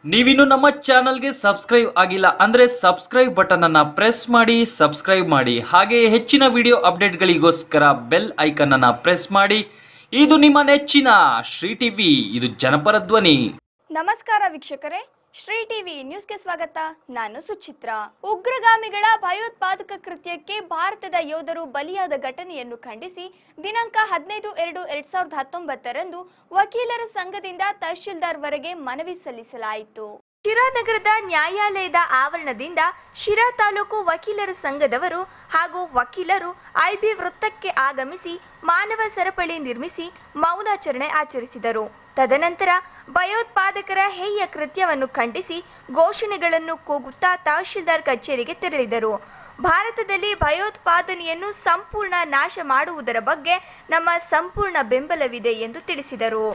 ನೀವಿನ್ನು ನಮ್ಮ ಚಾನಲ್ಗೆ ಸಬ್ಸ್ಕ್ರೈಬ್ ಆಗಿಲ್ಲ ಅಂದ್ರೆ ಸಬ್ಸ್ಕ್ರೈಬ್ ಬಟನ್ ಅನ್ನ ಪ್ರೆಸ್ ಮಾಡಿ ಸಬ್ಸ್ಕ್ರೈಬ್ ಮಾಡಿ ಹಾಗೆಯೇ ಹೆಚ್ಚಿನ ವಿಡಿಯೋ ಅಪ್ಡೇಟ್ಗಳಿಗೋಸ್ಕರ ಬೆಲ್ ಐಕನ್ ಅನ್ನ ಪ್ರೆಸ್ ಮಾಡಿ ಇದು ನಿಮ್ಮ ನೆಚ್ಚಿನ ಶ್ರೀ ಟಿವಿ ಇದು ಜನಪರ ಧ್ವನಿ ನಮಸ್ಕಾರ ವೀಕ್ಷಕರೇ ಶ್ರೀ ಟಿವಿ ನ್ಯೂಸ್ಗೆ ಸ್ವಾಗತ ನಾನು ಸುಚಿತ್ರ ಉಗ್ರಗಾಮಿಗಳ ಭಯೋತ್ಪಾದಕ ಕೃತ್ಯಕ್ಕೆ ಭಾರತದ ಯೋಧರು ಬಲಿಯಾದ ಘಟನೆಯನ್ನು ಖಂಡಿಸಿ ದಿನಾಂಕ ಹದಿನೈದು ಎರಡು ಎರಡ್ ಸಾವಿರದ ಹತ್ತೊಂಬತ್ತರಂದು ವಕೀಲರ ಸಂಘದಿಂದ ತಹಶೀಲ್ದಾರ್ ವರೆಗೆ ಮನವಿ ಸಲ್ಲಿಸಲಾಯಿತು ಶಿರಾ ನಗರದ ನ್ಯಾಯಾಲಯದ ಆವರಣದಿಂದ ಶಿರಾ ತಾಲೂಕು ವಕೀಲರ ಸಂಘದವರು ಹಾಗೂ ವಕೀಲರು ಐಬಿ ವೃತ್ತಕ್ಕೆ ಆಗಮಿಸಿ ಮಾನವ ಸರಪಳಿ ನಿರ್ಮಿಸಿ ಮೌನಾಚರಣೆ ಆಚರಿಸಿದರು ತದನಂತರ ಭಯೋತ್ಪಾದಕರ ಹೇಯ ಕೃತ್ಯವನ್ನು ಖಂಡಿಸಿ ಘೋಷಣೆಗಳನ್ನು ಕೂಗುತ್ತಾ ತಹಶೀಲ್ದಾರ್ ಕಚೇರಿಗೆ ತೆರಳಿದರು ಭಾರತದಲ್ಲಿ ಭಯೋತ್ಪಾದನೆಯನ್ನು ಸಂಪೂರ್ಣ ನಾಶ ಮಾಡುವುದರ ಬಗ್ಗೆ ನಮ್ಮ ಸಂಪೂರ್ಣ ಬೆಂಬಲವಿದೆ ಎಂದು ತಿಳಿಸಿದರು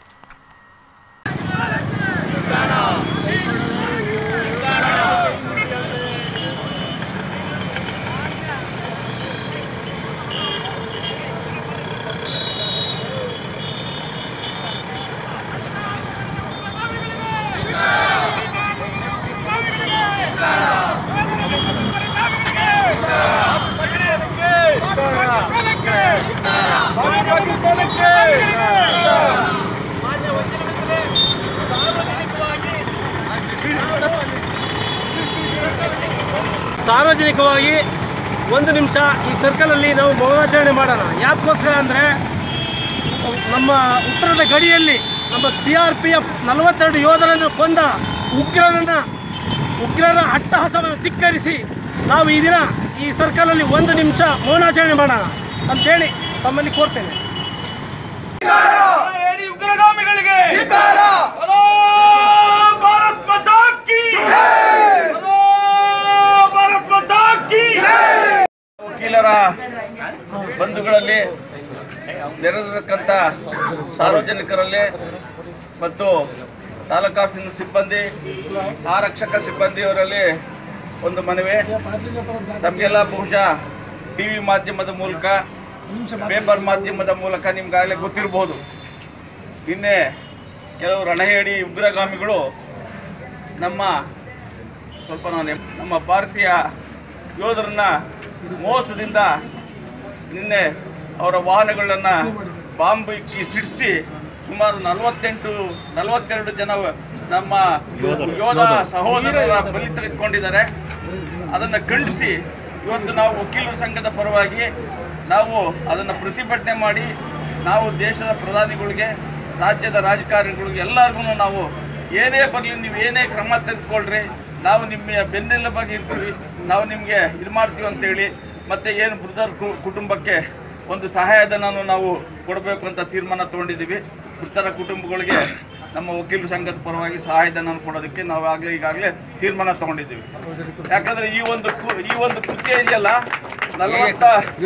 ಸಾರ್ವಜನಿಕವಾಗಿ ಒಂದು ನಿಮಿಷ ಈ ಸರ್ಕಲಲ್ಲಿ ನಾವು ಮೌನಾಚರಣೆ ಮಾಡೋಣ ಯಾಕೋಸ್ಕರ ಅಂದರೆ ನಮ್ಮ ಉತ್ತರದ ಗಡಿಯಲ್ಲಿ ನಮ್ಮ ಸಿ ಆರ್ ಪಿ ಎಫ್ ನಲವತ್ತೆರಡು ಯೋಧರನ್ನು ಕೊಂದ ಉಗ್ರರನ್ನ ಉಗ್ರರ ಅಟ್ಟಹಾಸವನ್ನು ಧಿಕ್ಕರಿಸಿ ನಾವು ಈ ದಿನ ಈ ಸರ್ಕಲಲ್ಲಿ ಒಂದು ನಿಮಿಷ ಮೌನಾಚರಣೆ ಮಾಡೋಣ ಅಂತೇಳಿ ತಮ್ಮಲ್ಲಿ ಕೋರ್ತೇನೆ ಹೇಳಿ ಉಗ್ರಗಾಮಿಗಳಿಗೆ ಹಲೋ ಭಾರತ್ ಮಾತಾ ಕಿ ಹಲೋ ಭಾರತ್ ಮಾತಾ ಕಿ ವಕೀಲರ ಬಂಧುಗಳಲ್ಲಿ ನೆರೆದಿರತಕ್ಕಂಥ ಸಾರ್ವಜನಿಕರಲ್ಲಿ ಮತ್ತು ತಾಲೂಕಾಫೀಸಿನ ಸಿಬ್ಬಂದಿ ಆರಕ್ಷಕ ಸಿಬ್ಬಂದಿಯವರಲ್ಲಿ ಒಂದು ಮನವಿ ತಮಗೆಲ್ಲ ಬಹುಶಃ ಟಿ ವಿ ಮಾಧ್ಯಮದ ಮೂಲಕ ಪೇಪರ್ ಮಾಧ್ಯಮದ ಮೂಲಕ ನಿಮ್ಗಾಗಲೇ ಗೊತ್ತಿರಬಹುದು ನಿನ್ನೆ ಕೆಲವು ರಣಹೇಡಿ ಉಗ್ರಗಾಮಿಗಳು ನಮ್ಮ ಸ್ವಲ್ಪ ನಾನು ನಮ್ಮ ಭಾರತೀಯ ಯೋಧರನ್ನ ಮೋಸದಿಂದ ನಿನ್ನೆ ಅವರ ವಾಹನಗಳನ್ನ ಬಾಂಬ್ ಇಕ್ಕಿ ಸಿಡಿಸಿ ಸುಮಾರು ನಲವತ್ತೆಂಟು ನಲವತ್ತೆರಡು ಜನ ನಮ್ಮ ಯೋಧ ಸಹೋದರರ ಬಲಿ ತೆಗೆದುಕೊಂಡಿದ್ದಾರೆ ಅದನ್ನು ಖಂಡಿಸಿ ಇವತ್ತು ನಾವು ವಕೀಲರ ಸಂಘದ ಪರವಾಗಿ ನಾವು ಅದನ್ನು ಪ್ರತಿಭಟನೆ ಮಾಡಿ ನಾವು ದೇಶದ ಪ್ರಧಾನಿಗಳಿಗೆ ರಾಜ್ಯದ ರಾಜಕಾರಣಿಗಳಿಗೆ ಎಲ್ಲರಿಗೂ ನಾವು ಏನೇ ಬರಲಿ ನೀವು ಏನೇ ಕ್ರಮ ತೆಗೆದುಕೊಳ್ರಿ ನಾವು ನಿಮ್ಮ ಬೆನ್ನೆಲುಬಾಗಿ ಇರ್ತೀವಿ ನಾವು ನಿಮಗೆ ಇದು ಮಾಡ್ತೀವಿ ಅಂತೇಳಿ ಮತ್ತೆ ಏನು ಮೃತರ ಕು- ಕುಟುಂಬಕ್ಕೆ ಒಂದು ಸಹಾಯಧನವನ್ನು ನಾವು ಕೊಡಬೇಕು ಅಂತ ತೀರ್ಮಾನ ತಗೊಂಡಿದ್ದೀವಿ ಮೃತರ ಕುಟುಂಬಗಳಿಗೆ ನಮ್ಮ ವಕೀಲರ ಸಂಘದ ಪರವಾಗಿ ಸಹಾಯಧನ ಕೊಡೋದಕ್ಕೆ ನಾವು ಆಗಲೇ ಈಗಾಗಲೇ ತೀರ್ಮಾನ ತಗೊಂಡಿದ್ದೀವಿ ಯಾಕಂದ್ರೆ ಈ ಒಂದು ಕು- ಈ ಒಂದು ಕೃತ್ಯ ಇದೆಯಲ್ಲ ನಲವತ್ತ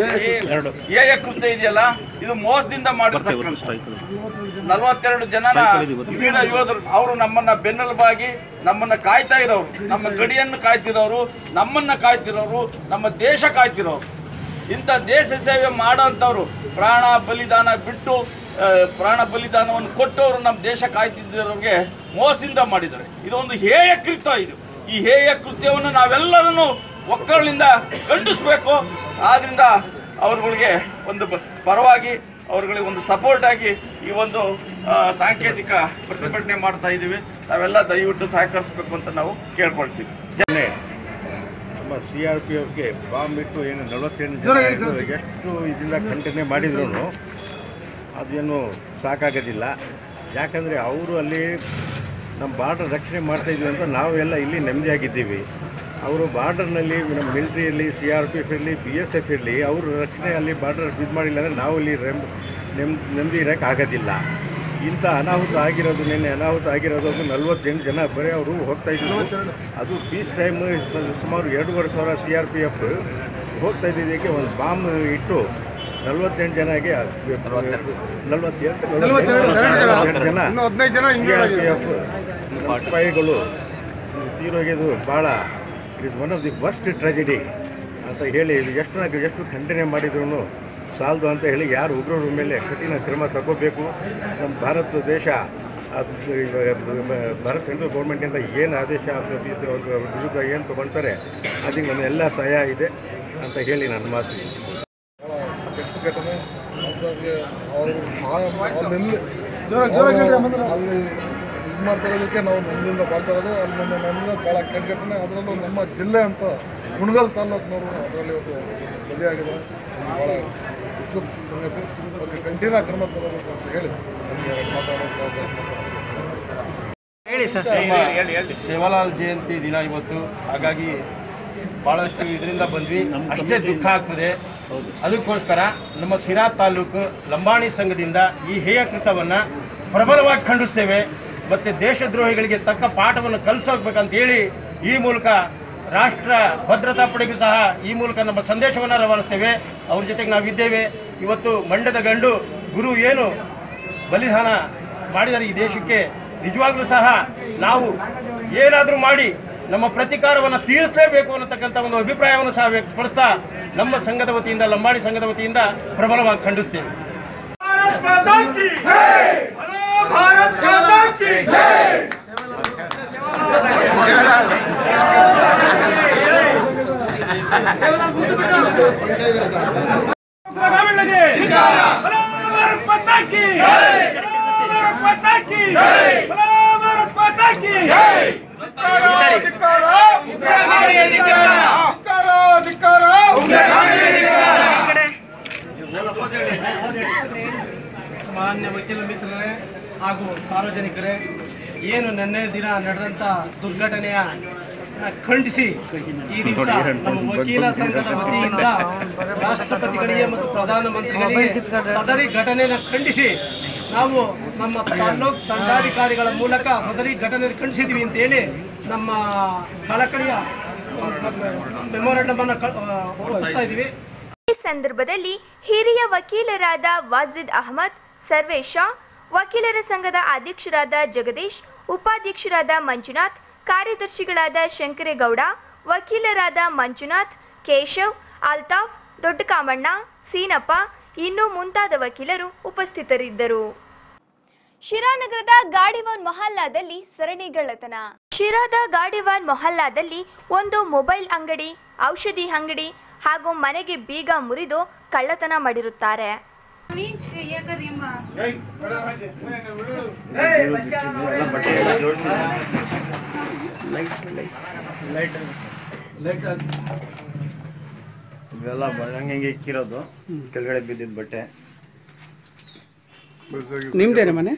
ಎ ಎ ಕೃತ್ಯ ಇದೆಯಲ್ಲ ಇದು ಮೋಸದಿಂದ ಮಾಡಿರ್ತಕ್ಕಂಥ ನಲವತ್ತೆರಡು ಜನನ ವೀರ ಯೋಧರು ಅವರು ನಮ್ಮನ್ನ ಬೆನ್ನೆಲುಬಾಗಿ ನಮ್ಮನ್ನ ಕಾಯ್ತಾ ಇರೋರು ನಮ್ಮ ಗಡಿಯನ್ನು ಕಾಯ್ತಿರೋರು ನಮ್ಮನ್ನ ಕಾಯ್ತಿರೋರು ನಮ್ಮ ದೇಶ ಕಾಯ್ತಿರೋರು ಇಂಥ ದೇಶ ಸೇವೆ ಮಾಡೋಂಥವ್ರು ಪ್ರಾಣ ಬಲಿದಾನ ಬಿಟ್ಟು ಆ, ಪ್ರಾಣ ಬಲಿದಾನವನ್ನು ಕೊಟ್ಟವರು ನಮ್ಮ ದೇಶ ಕಾಯ್ತಿದ್ದವ್ರಿಗೆ ಮೋಸದಿಂದ ಮಾಡಿದ್ದಾರೆ ಇದೊಂದು ಹೇಯ ಕೃತ್ಯ ಇದು ಈ ಹೇಯ ಕೃತ್ಯವನ್ನು ನಾವೆಲ್ಲರನ್ನು ಒಕ್ಕಲಿಂದ ಖಂಡಿಸ್ಬೇಕು ಆದ್ರಿಂದ ಅವರುಗಳಿಗೆ ಒಂದು ಬ- ಪರವಾಗಿ ಅವರುಗಳಿಗೆ ಒಂದು ಸಪೋರ್ಟ್ ಆಗಿ ಈ ಒಂದು ಆ, ಸಾಂಕೇತಿಕ ಪ್ರತಿಭಟನೆ ಮಾಡ್ತಾ ಇದ್ದೀವಿ ನಾವೆಲ್ಲ ದಯವಿಟ್ಟು ಸಹಕರಿಸಬೇಕು ಅಂತ ನಾವು ಕೇಳ್ಕೊಳ್ತೀವಿ ಮೊನ್ನೆ ನಮ್ಮ ಸಿ ಆರ್ ಪಿ ಎಫ್ಗೆ ಬಾಂಬ್ ಇಟ್ಟು ಏನು ನಲವತ್ತೆಂಟು ಜನ ಇದು ಎಷ್ಟು ಇದರಿಂದ ಖಂಡನೆ ಮಾಡಿದ್ರು ಅದೇನು ಸಾಕಾಗೋದಿಲ್ಲ ಯಾಕಂದರೆ ಅವರು ಅಲ್ಲಿ ನಮ್ಮ ಬಾರ್ಡರ್ ರಕ್ಷಣೆ ಮಾಡ್ತಾ ಇದ್ವಿ ಅಂತ ನಾವೆಲ್ಲ ಇಲ್ಲಿ ನೆಮ್ಮದಿಯಾಗಿದ್ದೀವಿ ಅವರು ಬಾರ್ಡರ್ನಲ್ಲಿ ನಮ್ಮ ಮಿಲಿಟ್ರಿಯಲ್ಲಿ ಸಿ ಆರ್ ಪಿ ಎಫ್ ಇರಲಿ ಬಿ ಎಸ್ ಎಫ್ ಇರಲಿ ಅವರು ರಕ್ಷಣೆ ಅಲ್ಲಿ ಬಾರ್ಡರ್ ಇದು ಮಾಡಿಲ್ಲ ಅಂದರೆ ನಾವು ಇಲ್ಲಿ ರೆಮ್ ನೆಮ್ ನೆಮ್ಮದಿ ಇರೋಕ್ಕೆ ಆಗೋದಿಲ್ಲ ಇಂಥ ಅನಾಹುತ ಆಗಿರೋದು ನಿನ್ನೆ ಅನಾಹುತ ಆಗಿರೋದು ಒಂದು ನಲ್ವತ್ತೆಂಟು ಜನ ಬರೀ ಅವರು ಹೋಗ್ತಾ ಇದ್ರು ಅದು ಪೀಸ್ ಟೈಮ್ ಸುಮಾರು ಎರಡೂವರೆ ಸಾವಿರ ಸಿ ಆರ್ ಪಿ ಎಫ್ ಹೋಗ್ತಾ ಇದ್ದಿದ್ದಕ್ಕೆ ಒಂದು ಬಾಂಬ್ ಇಟ್ಟು ನಲ್ವತ್ತೆಂಟು ಜನಗೆ ನಲ್ವತ್ತೆರಡು ನಲವತ್ತೆರಡು ಜನ ಹದಿನೈದು ಜನ CRPF ಸಿಪಾಯಿಗಳು ತೀರೋಗಿದ್ದು ಭಾಳ it one of the worst tragedy ಅಂತ ಹೇಳಿ ಇದು ಎಷ್ಟು ನಾವು ಎಷ್ಟು ಖಂಡನೆ ಮಾಡಿದ್ರು ಸಾಲದು ಅಂತ ಹೇಳಿ ಯಾರು ಉಗ್ರರ ಮೇಲೆ ಕಠಿಣ ಕ್ರಮ ತಗೋಬೇಕು ನಮ್ಮ ಭಾರತ ದೇಶ ಅದು ಇವಾಗ ಬ- ಭಾರತ ಸೆಂಟ್ರಲ್ ಗೌರ್ಮೆಂಟಿಂದ ಏನು ಆದೇಶ ಆಗ್ತದೆ ಇದು ಅವ್ರ ವಿರುದ್ಧ ಏನು ತಗೊಳ್ತಾರೆ ಅದಕ್ಕೆ ನನ್ನ ಎಲ್ಲ ಸಹಾಯ ಇದೆ ಅಂತ ಹೇಳಿ ನನ್ನ ಮಾತು ಕೆಟ್ಟ ಘಟನೆ ಹಾಗಾಗಿ ಅವರು ಸಹಾಯ ಅಲ್ಲೆಲ್ಲಿ ಅಲ್ಲಿ ಇದು ಮಾಡ್ತಾ ಇರೋದಕ್ಕೆ ನಾವು ನಮ್ಮಿಂದ ಮಾಡ್ತಾ ಇರೋದು ಅಲ್ಲಿ ನಮ್ಮ ನಮ್ಮಿಂದ ಭಾಳ ಕೆಟ್ಟ ಘಟನೆ ಅದರಲ್ಲೂ ನಮ್ಮ ಜಿಲ್ಲೆ ಅಂತ ಕುಣಗಲ್ ತಾಲೂಕಿನವರು ಅದರಲ್ಲಿ ಒಂದು ಬಲಿಯಾಗಿದ್ದಾರೆ ಇದು ಭಾಳ ದುಃಖದ ಸಂಗತಿ ಬಗ್ಗೆ ಕಂಟಿನ್ಯೂ ಕ್ರಮ ತಗೋಬೇಕು ಅಂತ ಹೇಳಿ ನಮಗೆ ಮಾತಾಡೋಕ್ಕೆ ಅವಕಾಶ ಮಾಡಿಕೊಡಿ. ಸೇವಾಲಾಲ್ ಜಯಂತಿ ದಿನ ಇವತ್ತು ಹಾಗಾಗಿ ಬಹಳಷ್ಟು ಇದರಿಂದ ಬಂದ್ವಿ ಅಷ್ಟೇ ದುಃಖ ಆಗ್ತದೆ ಅದಕ್ಕೋಸ್ಕರ ನಮ್ಮ ಸಿರಾ ತಾಲೂಕು ಲಂಬಾಣಿ ಸಂಘದಿಂದ ಈ ಹೇಯ ಕೃತವನ್ನ ಪ್ರಬಲವಾಗಿ ಖಂಡಿಸ್ತೇವೆ ಮತ್ತೆ ದೇಶದ್ರೋಹಿಗಳಿಗೆ ತಕ್ಕ ಪಾಠವನ್ನು ಕಲಿಸೋಗ್ಬೇಕಂತ ಹೇಳಿ ಈ ಮೂಲಕ ರಾಷ್ಟ್ರ ಭದ್ರತಾ ಪಡೆಗೂ ಸಹ ಈ ಮೂಲಕ ನಮ್ಮ ಸಂದೇಶವನ್ನು ರವಾನಿಸ್ತೇವೆ ಅವ್ರ ಜೊತೆಗೆ ನಾವಿದ್ದೇವೆ ಇವತ್ತು ಮಂಡ್ಯದ ಗಂಡು ಗುರು ಏನು ಬಲಿದಾನ ಮಾಡಿದರೆ ಈ ದೇಶಕ್ಕೆ ನಿಜವಾಗ್ಲೂ ಸಹ ನಾವು ಏನಾದರೂ ಮಾಡಿ ನಮ್ಮ ಪ್ರತಿಕಾರವನ್ನು ತೀರಿಸಲೇಬೇಕು ಅನ್ನತಕ್ಕಂಥ ಒಂದು ಅಭಿಪ್ರಾಯವನ್ನು ಸಹ ವ್ಯಕ್ತಪಡಿಸ್ತಾ ನಮ್ಮ ಸಂಘದ ವತಿಯಿಂದ ಲಂಬಾಣಿ ಸಂಘದ ವತಿಯಿಂದ ಪ್ರಬಲವಾಗಿ ಖಂಡಿಸ್ತೇವೆ ಮಾನ್ಯ ವಕೀಲ ಮಿತ್ರರೇ ಹಾಗೂ ಸಾರ್ವಜನಿಕರೇ ಏನು ನಿನ್ನೆ ದಿನ ನಡೆದಂತ ದುರ್ಘಟನೆಯ ಆ, ಖಂಡಿಸಿ ಈ ದಿವಸ ನಮ್ಮ ವಕೀಲ ಸಂಘದ ವತಿಯಿಂದ ರಾಷ್ಟ್ರಪತಿಗಳಿಗೆ ಮತ್ತು ಪ್ರಧಾನಮಂತ್ರಿಗಳಿಗೆ ಸದರಿ ಘಟನೆಯನ್ನು ಖಂಡಿಸಿ ನಾವು ನಮ್ಮ ತಾಲ್ಲೂಕ್ ದಂಡಾಧಿಕಾರಿಗಳ ಮೂಲಕ ಸದರಿ ಘಟನೆ ಖಂಡಿಸಿದ್ವಿ ಅಂತ ಹೇಳಿ ನಮ್ಮ ಕಳಕಳಿಯ ಮೆಮೊರಂಡಮ್ ಅನ್ನು ಹೊರಡಿಸ್ತಾ ಇದ್ದೀವಿ ಈ ಸಂದರ್ಭದಲ್ಲಿ ಹಿರಿಯ ವಕೀಲರಾದ ವಾಜಿದ್ ಅಹಮದ್ ಸರ್ವೇಶ್ ಶಾ ವಕೀಲರ ಸಂಘದ ಅಧ್ಯಕ್ಷರಾದ ಜಗದೀಶ್ ಉಪಾಧ್ಯಕ್ಷರಾದ ಮಂಜುನಾಥ್ ಕಾರ್ಯದರ್ಶಿಗಳಾದ ಶಂಕರೇಗೌಡ ವಕೀಲರಾದ ಮಂಜುನಾಥ್ ಕೇಶವ್ ಅಲ್ತಾಫ್ ದೊಡ್ಡಕಾಮಣ್ಣ ಸೀನಪ್ಪ ಇನ್ನೂ ಮುಂತಾದ ವಕೀಲರು ಉಪಸ್ಥಿತರಿದ್ದರು ಶಿರಾನಗರದ ಗಾಡಿವಾನ್ ಮೊಹಲ್ಲಾದಲ್ಲಿ ಸರಣಿ ಗಳ್ಳತನ ಶಿರಾದ ಗಾಡಿವಾನ್ ಮೊಹಲ್ಲಾದಲ್ಲಿ ಒಂದು ಮೊಬೈಲ್ ಅಂಗಡಿ ಔಷಧಿ ಅಂಗಡಿ ಹಾಗೂ ಮನೆಗೆ ಬೀಗ ಮುರಿದು ಕಳ್ಳತನ ಮಾಡಿರುತ್ತಾರೆ ಇವೆಲ್ಲ ಹಂಗೆ ಇಕ್ಕಿರೋದು ಕೆಳಗಡೆ ಬಿದ್ದಿದ್ದ ಬಟ್ಟೆ ನಿಮ್ದೇನೆ ಮನೆ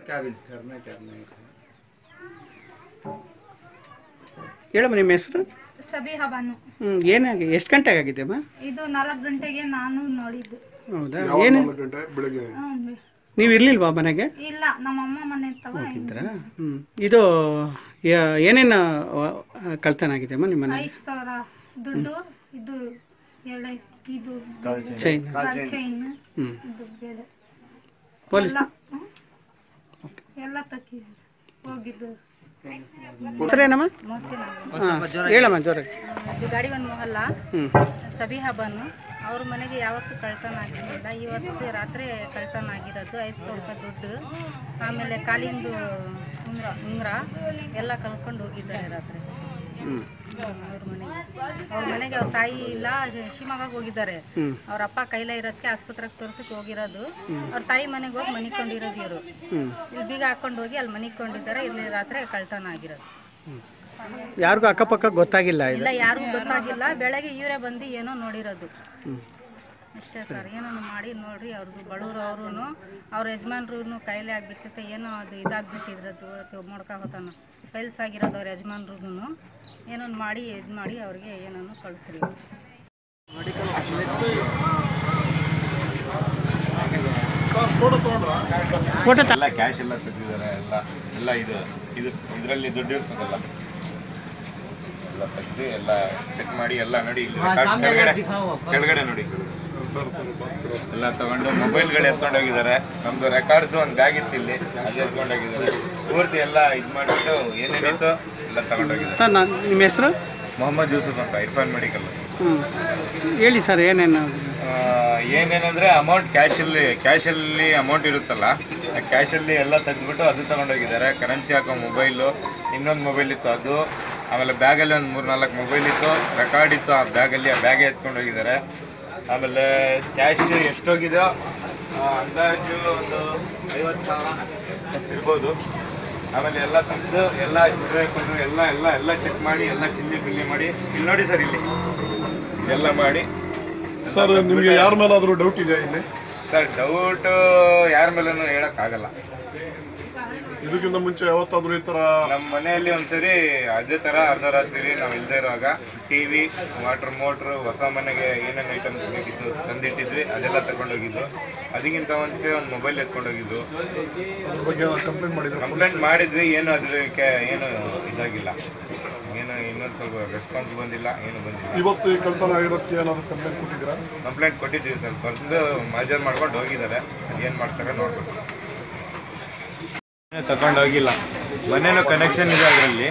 ಹೇಳಮ್ಮ ನಿಮ್ಮ ಹೆಸರು ಸಬಿಹಾ ಬಾನು ಹ್ಮ್ ಏನಾಗಿ ಎಷ್ಟು ಗಂಟೆಗೆ ಆಗಿದೆ ಅಮ್ಮ ಇದು ನಾಲ್ಕು ಗಂಟೆಗೆ ನಾನು ನೋಡಿದ್ದು ಹೌದಾ ಏನು ಬೆಳಗ್ಗೆ ಹ್ಮ್. ನೀವು ಇರ್ಲಿಲ್ವಾ ಮನೆಗೆ ಇಲ್ಲ ನಮ್ಮ ಅಮ್ಮ ಮನೆ ತವ ಹೋಗಿದ್ರಾ ಹ್ಮ್ ಇದು ಯಾ- ಏನೇನು ಆ, ಕಳ್ತನ ಆಗಿದೆ ಅಮ್ಮ ನಿಮ್ಮ ಮನೆಗೆ ಐದು ಸಾವಿರ ದುಡ್ಡು ಇದು ಎಳೆ ಇದು ಚೈನ್ ಚೈನ್ ಹ್ಮ್ ಇದು ಬೇರೆ ಪೊಲೀಸ್ ಎಲ್ಲ ಹ್ಮ್. ಎಲ್ಲ ತಕ್ಕಿ ಹೋಗಿದ್ದು ಹೆಸರೇನಮ್ಮ ಮೋಸಿನ ಹಾಂ ಹೇಳಮ್ಮ ಜೋರ ಇದು ಗಾಡಿ ಒಂದು ಮೊಹಲ್ಲ ಹ್ಮ್ ಸಬಿಹಾ ಬಾನು ಅವ್ರ ಮನೆಗೆ ಯಾವತ್ತೂ ಕಳ್ತನ ಆಗಿರಲಿಲ್ಲ ಇವತ್ತು ರಾತ್ರಿ ಕಳ್ತನ ಆಗಿರೋದು ಐದು ಸಾವಿರ ರೂಪಾಯಿ ದುಡ್ಡು ಆಮೇಲೆ ಕಾಲಿಂದು ಉಂಗ್ರ ಉಂಗ್ರ ಎಲ್ಲ ಕಳ್ಕೊಂಡು ಹೋಗಿದ್ದಾರೆ ರಾತ್ರಿ ಹ್ಮ್ ಅವ್ರ ಮನೆಗೆ ಅವ್ರ ಮನೆಗೆ ಅವ್ರ ತಾಯಿ ಇಲ್ಲ ಶಿವಮೊಗ್ಗಕ್ಕೆ ಹೋಗಿದ್ದಾರೆ ಹ್ಮ್ ಅವ್ರ ಅಪ್ಪ ಕೈಲೇ ಇರೋದಕ್ಕೆ ಆಸ್ಪತ್ರೆಗೆ ತೋರ್ಸಕ್ಕೆ ಹೋಗಿರೋದು ಅವ್ರ ತಾಯಿ ಮನೆಗೆ ಹೋಗಿ ಮನಿಕೊಂಡಿರೋದು ಇವರು ಹ್ಮ್ ಇಲ್ಲಿ ಬೀಗ ಹಾಕೊಂಡು ಹೋಗಿ ಅಲ್ಲಿ ಮನಿಕೊಂಡಿದ್ದಾರೆ ಇಲ್ಲಿ ರಾತ್ರಿ ಕಳ್ತನ ಆಗಿರೋದು ಯಾರಿಗೂ ಅಕ್ಕಪಕ್ಕ ಗೊತ್ತಾಗಿಲ್ಲ ಇದು ಇಲ್ಲ ಯಾರಿಗೂ ಗೊತ್ತಾಗಿಲ್ಲ ಬೆಳಗ್ಗೆ ಇವರೇ ಬಂದು ಏನೋ ನೋಡಿರೋದು ಹ್ಮ್ ಅಷ್ಟೇ ಸರ್ ಏನೋ ಮಾಡಿ ನೋಡ್ರಿ ಅವ್ರದ್ದು ಬಡವರು ಅವರು ಅವ್ರ ಯಜಮಾನ್ರು ಕೈಲೇ ಆಗ್ಬಿಟ್ಟಿತ್ತೆ ಏನೋ ಅದು ಇದಾಗ್ಬಿಟ್ಟಿದ್ರದ್ದು ಮೊಡ್ಕ ಹೋತಾನ ಫೈಲ್ಸ್ ಆಗಿರೋದು ಅವ್ರ ಯಜಮಾನ್ರು ಏನೋ ಮಾಡಿ ಇದು ಮಾಡಿ ಅವ್ರಿಗೆ ಏನೋ ಕಳಿಸ್ರಿ ಫೋಟೋ ಎಲ್ಲ ಕ್ಯಾಶ್ ಎಲ್ಲ ತೆಗೆದಿದ್ದಾರೆ ಎಲ್ಲ ಎಲ್ಲ ಇದು ಇದು ಇದರಲ್ಲಿ ದುಡ್ಡು ಇರ್ತದಲ್ಲ ಎಲ್ಲ ತೆಗೆದು ಎಲ್ಲ ಚೆಕ್ ಮಾಡಿ ಎಲ್ಲ ನೋಡಿ ಇಲ್ಲಿ records ಕೆಳಗಡೆ ಕೆಳಗಡೆ ನೋಡಿ ಎಲ್ಲ ತಗೊಂಡು ಮೊಬೈಲ್ಗಳು ಎತ್ಕೊಂಡು ಹೋಗಿದ್ದಾರೆ ನಮ್ದು ರೆಕಾರ್ಡ್ಸ್ ಒಂದು ಬ್ಯಾಗ್ ಇತ್ತು ಇಲ್ಲಿ ಅದು ಎತ್ಕೊಂಡು ಹೋಗಿದ್ದಾರೆ ಪೂರ್ತಿ ಎಲ್ಲ ಇದು ಮಾಡಿಬಿಟ್ಟು ಏನೇನಿತ್ತು ಎಲ್ಲ ತಗೊಂಡು ಹೋಗಿದ್ದಾರೆ ಸರ್ ನಾನು ನಿಮ್ಮ ಹೆಸರು ಮೊಹಮ್ಮದ್ ಯೂಸುಫ್ ಅಂತ ಇರ್ಫಾನ್ ಮೆಡಿಕಲ್ ಹ್ಞೂ ಹೇಳಿ ಸರ್ ಏನೇನು ಏನೇನಂದ್ರೆ ಅಮೌಂಟ್ ಕ್ಯಾಶಲ್ಲಿ ಕ್ಯಾಶಲ್ಲಿ ಅಮೌಂಟ್ ಇರುತ್ತಲ್ಲ ಆ ಕ್ಯಾಶಲ್ಲಿ ಎಲ್ಲ ತೆಗೆದ್ಬಿಟ್ಟು ಅದು ತಗೊಂಡೋಗಿದ್ದಾರೆ ಕರೆನ್ಸಿ ಹಾಕೋ ಮೊಬೈಲು ಇನ್ನೊಂದು ಮೊಬೈಲ್ ಇತ್ತು ಅದು ಆಮೇಲೆ ಬ್ಯಾಗಲ್ಲಿ ಒಂದು ಮೂರು ನಾಲ್ಕು ಮೊಬೈಲ್ ಇತ್ತು ರೆಕಾರ್ಡ್ ಇತ್ತು ಆ ಬ್ಯಾಗಲ್ಲಿ ಆ ಬ್ಯಾಗೇ ಎತ್ಕೊಂಡು ಹೋಗಿದ್ದಾರೆ ಆಮೇಲೆ ಕ್ಯಾಶ್ ಎಷ್ಟೋಗಿದೆಯೋ ಆ, ಅಂದಾಜು ಒಂದು ಐವತ್ತು ಸಾವಿರ ಇರ್ಬೋದು ಆಮೇಲೆ ಎಲ್ಲ ತೆಗೆದು ಎಲ್ಲ ಚಿಲ್ಲರೆ ಕೊಟ್ಟು ಎಲ್ಲ ಎಲ್ಲ ಎಲ್ಲ ಚೆಕ್ ಮಾಡಿ ಎಲ್ಲ ಚಿಲ್ಲಿ ಬಿಲ್ಲಿ ಮಾಡಿ ಇಲ್ಲಿ ನೋಡಿ ಸರ್ ಇಲ್ಲಿ ಎಲ್ಲ ಮಾಡಿ ಸರ್ ನಿಮಗೆ ಯಾರ ಮೇಲಾದರೂ ಡೌಟ್ ಇದೆ ಇಲ್ಲಿ ಸರ್ ಡೌಟ್ ಯಾರ ಮೇಲೂ ಹೇಳಕ್ಕಾಗಲ್ಲ ಇದಕ್ಕಿಂತ ಮುಂಚೆ ಯಾವತ್ತಾದ್ರೂ ಈ ತರ ನಮ್ಮ ಮನೆಯಲ್ಲಿ ಒಂದ್ಸರಿ ಅದೇ ತರ ಅರ್ಧ ರಾತ್ರಿ ನಾವು ಇಲ್ದೇ ಇರುವಾಗ ಟಿವಿ ವಾಟರ್ ಮೋಟ್ರ್ ಹೊಸ ಮನೆಗೆ ಏನೇನು ಐಟಮ್ ಬೇಕಿತ್ತು ತಂದಿಟ್ಟಿದ್ವಿ ಅದೆಲ್ಲ ತಗೊಂಡೋಗಿದ್ದು ಅದಕ್ಕಿಂತ ಮುಂಚೆ ಒಂದು ಮೊಬೈಲ್ ಎತ್ಕೊಂಡೋಗಿದ್ದು ಅದ್ರ ಬಗ್ಗೆ ಕಂಪ್ಲೇಂಟ್ ಮಾಡಿದ್ರೆ ಕಂಪ್ಲೇಂಟ್ ಮಾಡಿದ್ವಿ ಏನು ಅದಕ್ಕೆ ಏನು ಇದಾಗಿಲ್ಲ ಏನು ಇನ್ನೊಂದು ಸ್ವಲ್ಪ ರೆಸ್ಪಾನ್ಸ್ ಬಂದಿಲ್ಲ ಏನು ಬಂದಿಲ್ಲ ಇವತ್ತು ಈ ಕಳ್ತನ ಆಗಿರೋದಕ್ಕೆ ಏನಾದ್ರು ಕಂಪ್ಲೇಂಟ್ ಕೊಟ್ಟಿದ್ದೀರಾ ಕಂಪ್ಲೇಂಟ್ ಕೊಟ್ಟಿದ್ದೀವಿ ಸರ್ ಬಂದು ಮಾಜರ್ ಮಾಡ್ಕೊಂಡು ಹೋಗಿದ್ದಾರೆ ಅದೇನು ಮಾಡ್ತಾರೆ ನೋಡ್ಬೇಕು ತಗೊಂಡು ಹೋಗಿಲ್ಲ ಮನೇನು ಕನೆಕ್ಷನ್ ಇದೆ ಅದರಲ್ಲಿ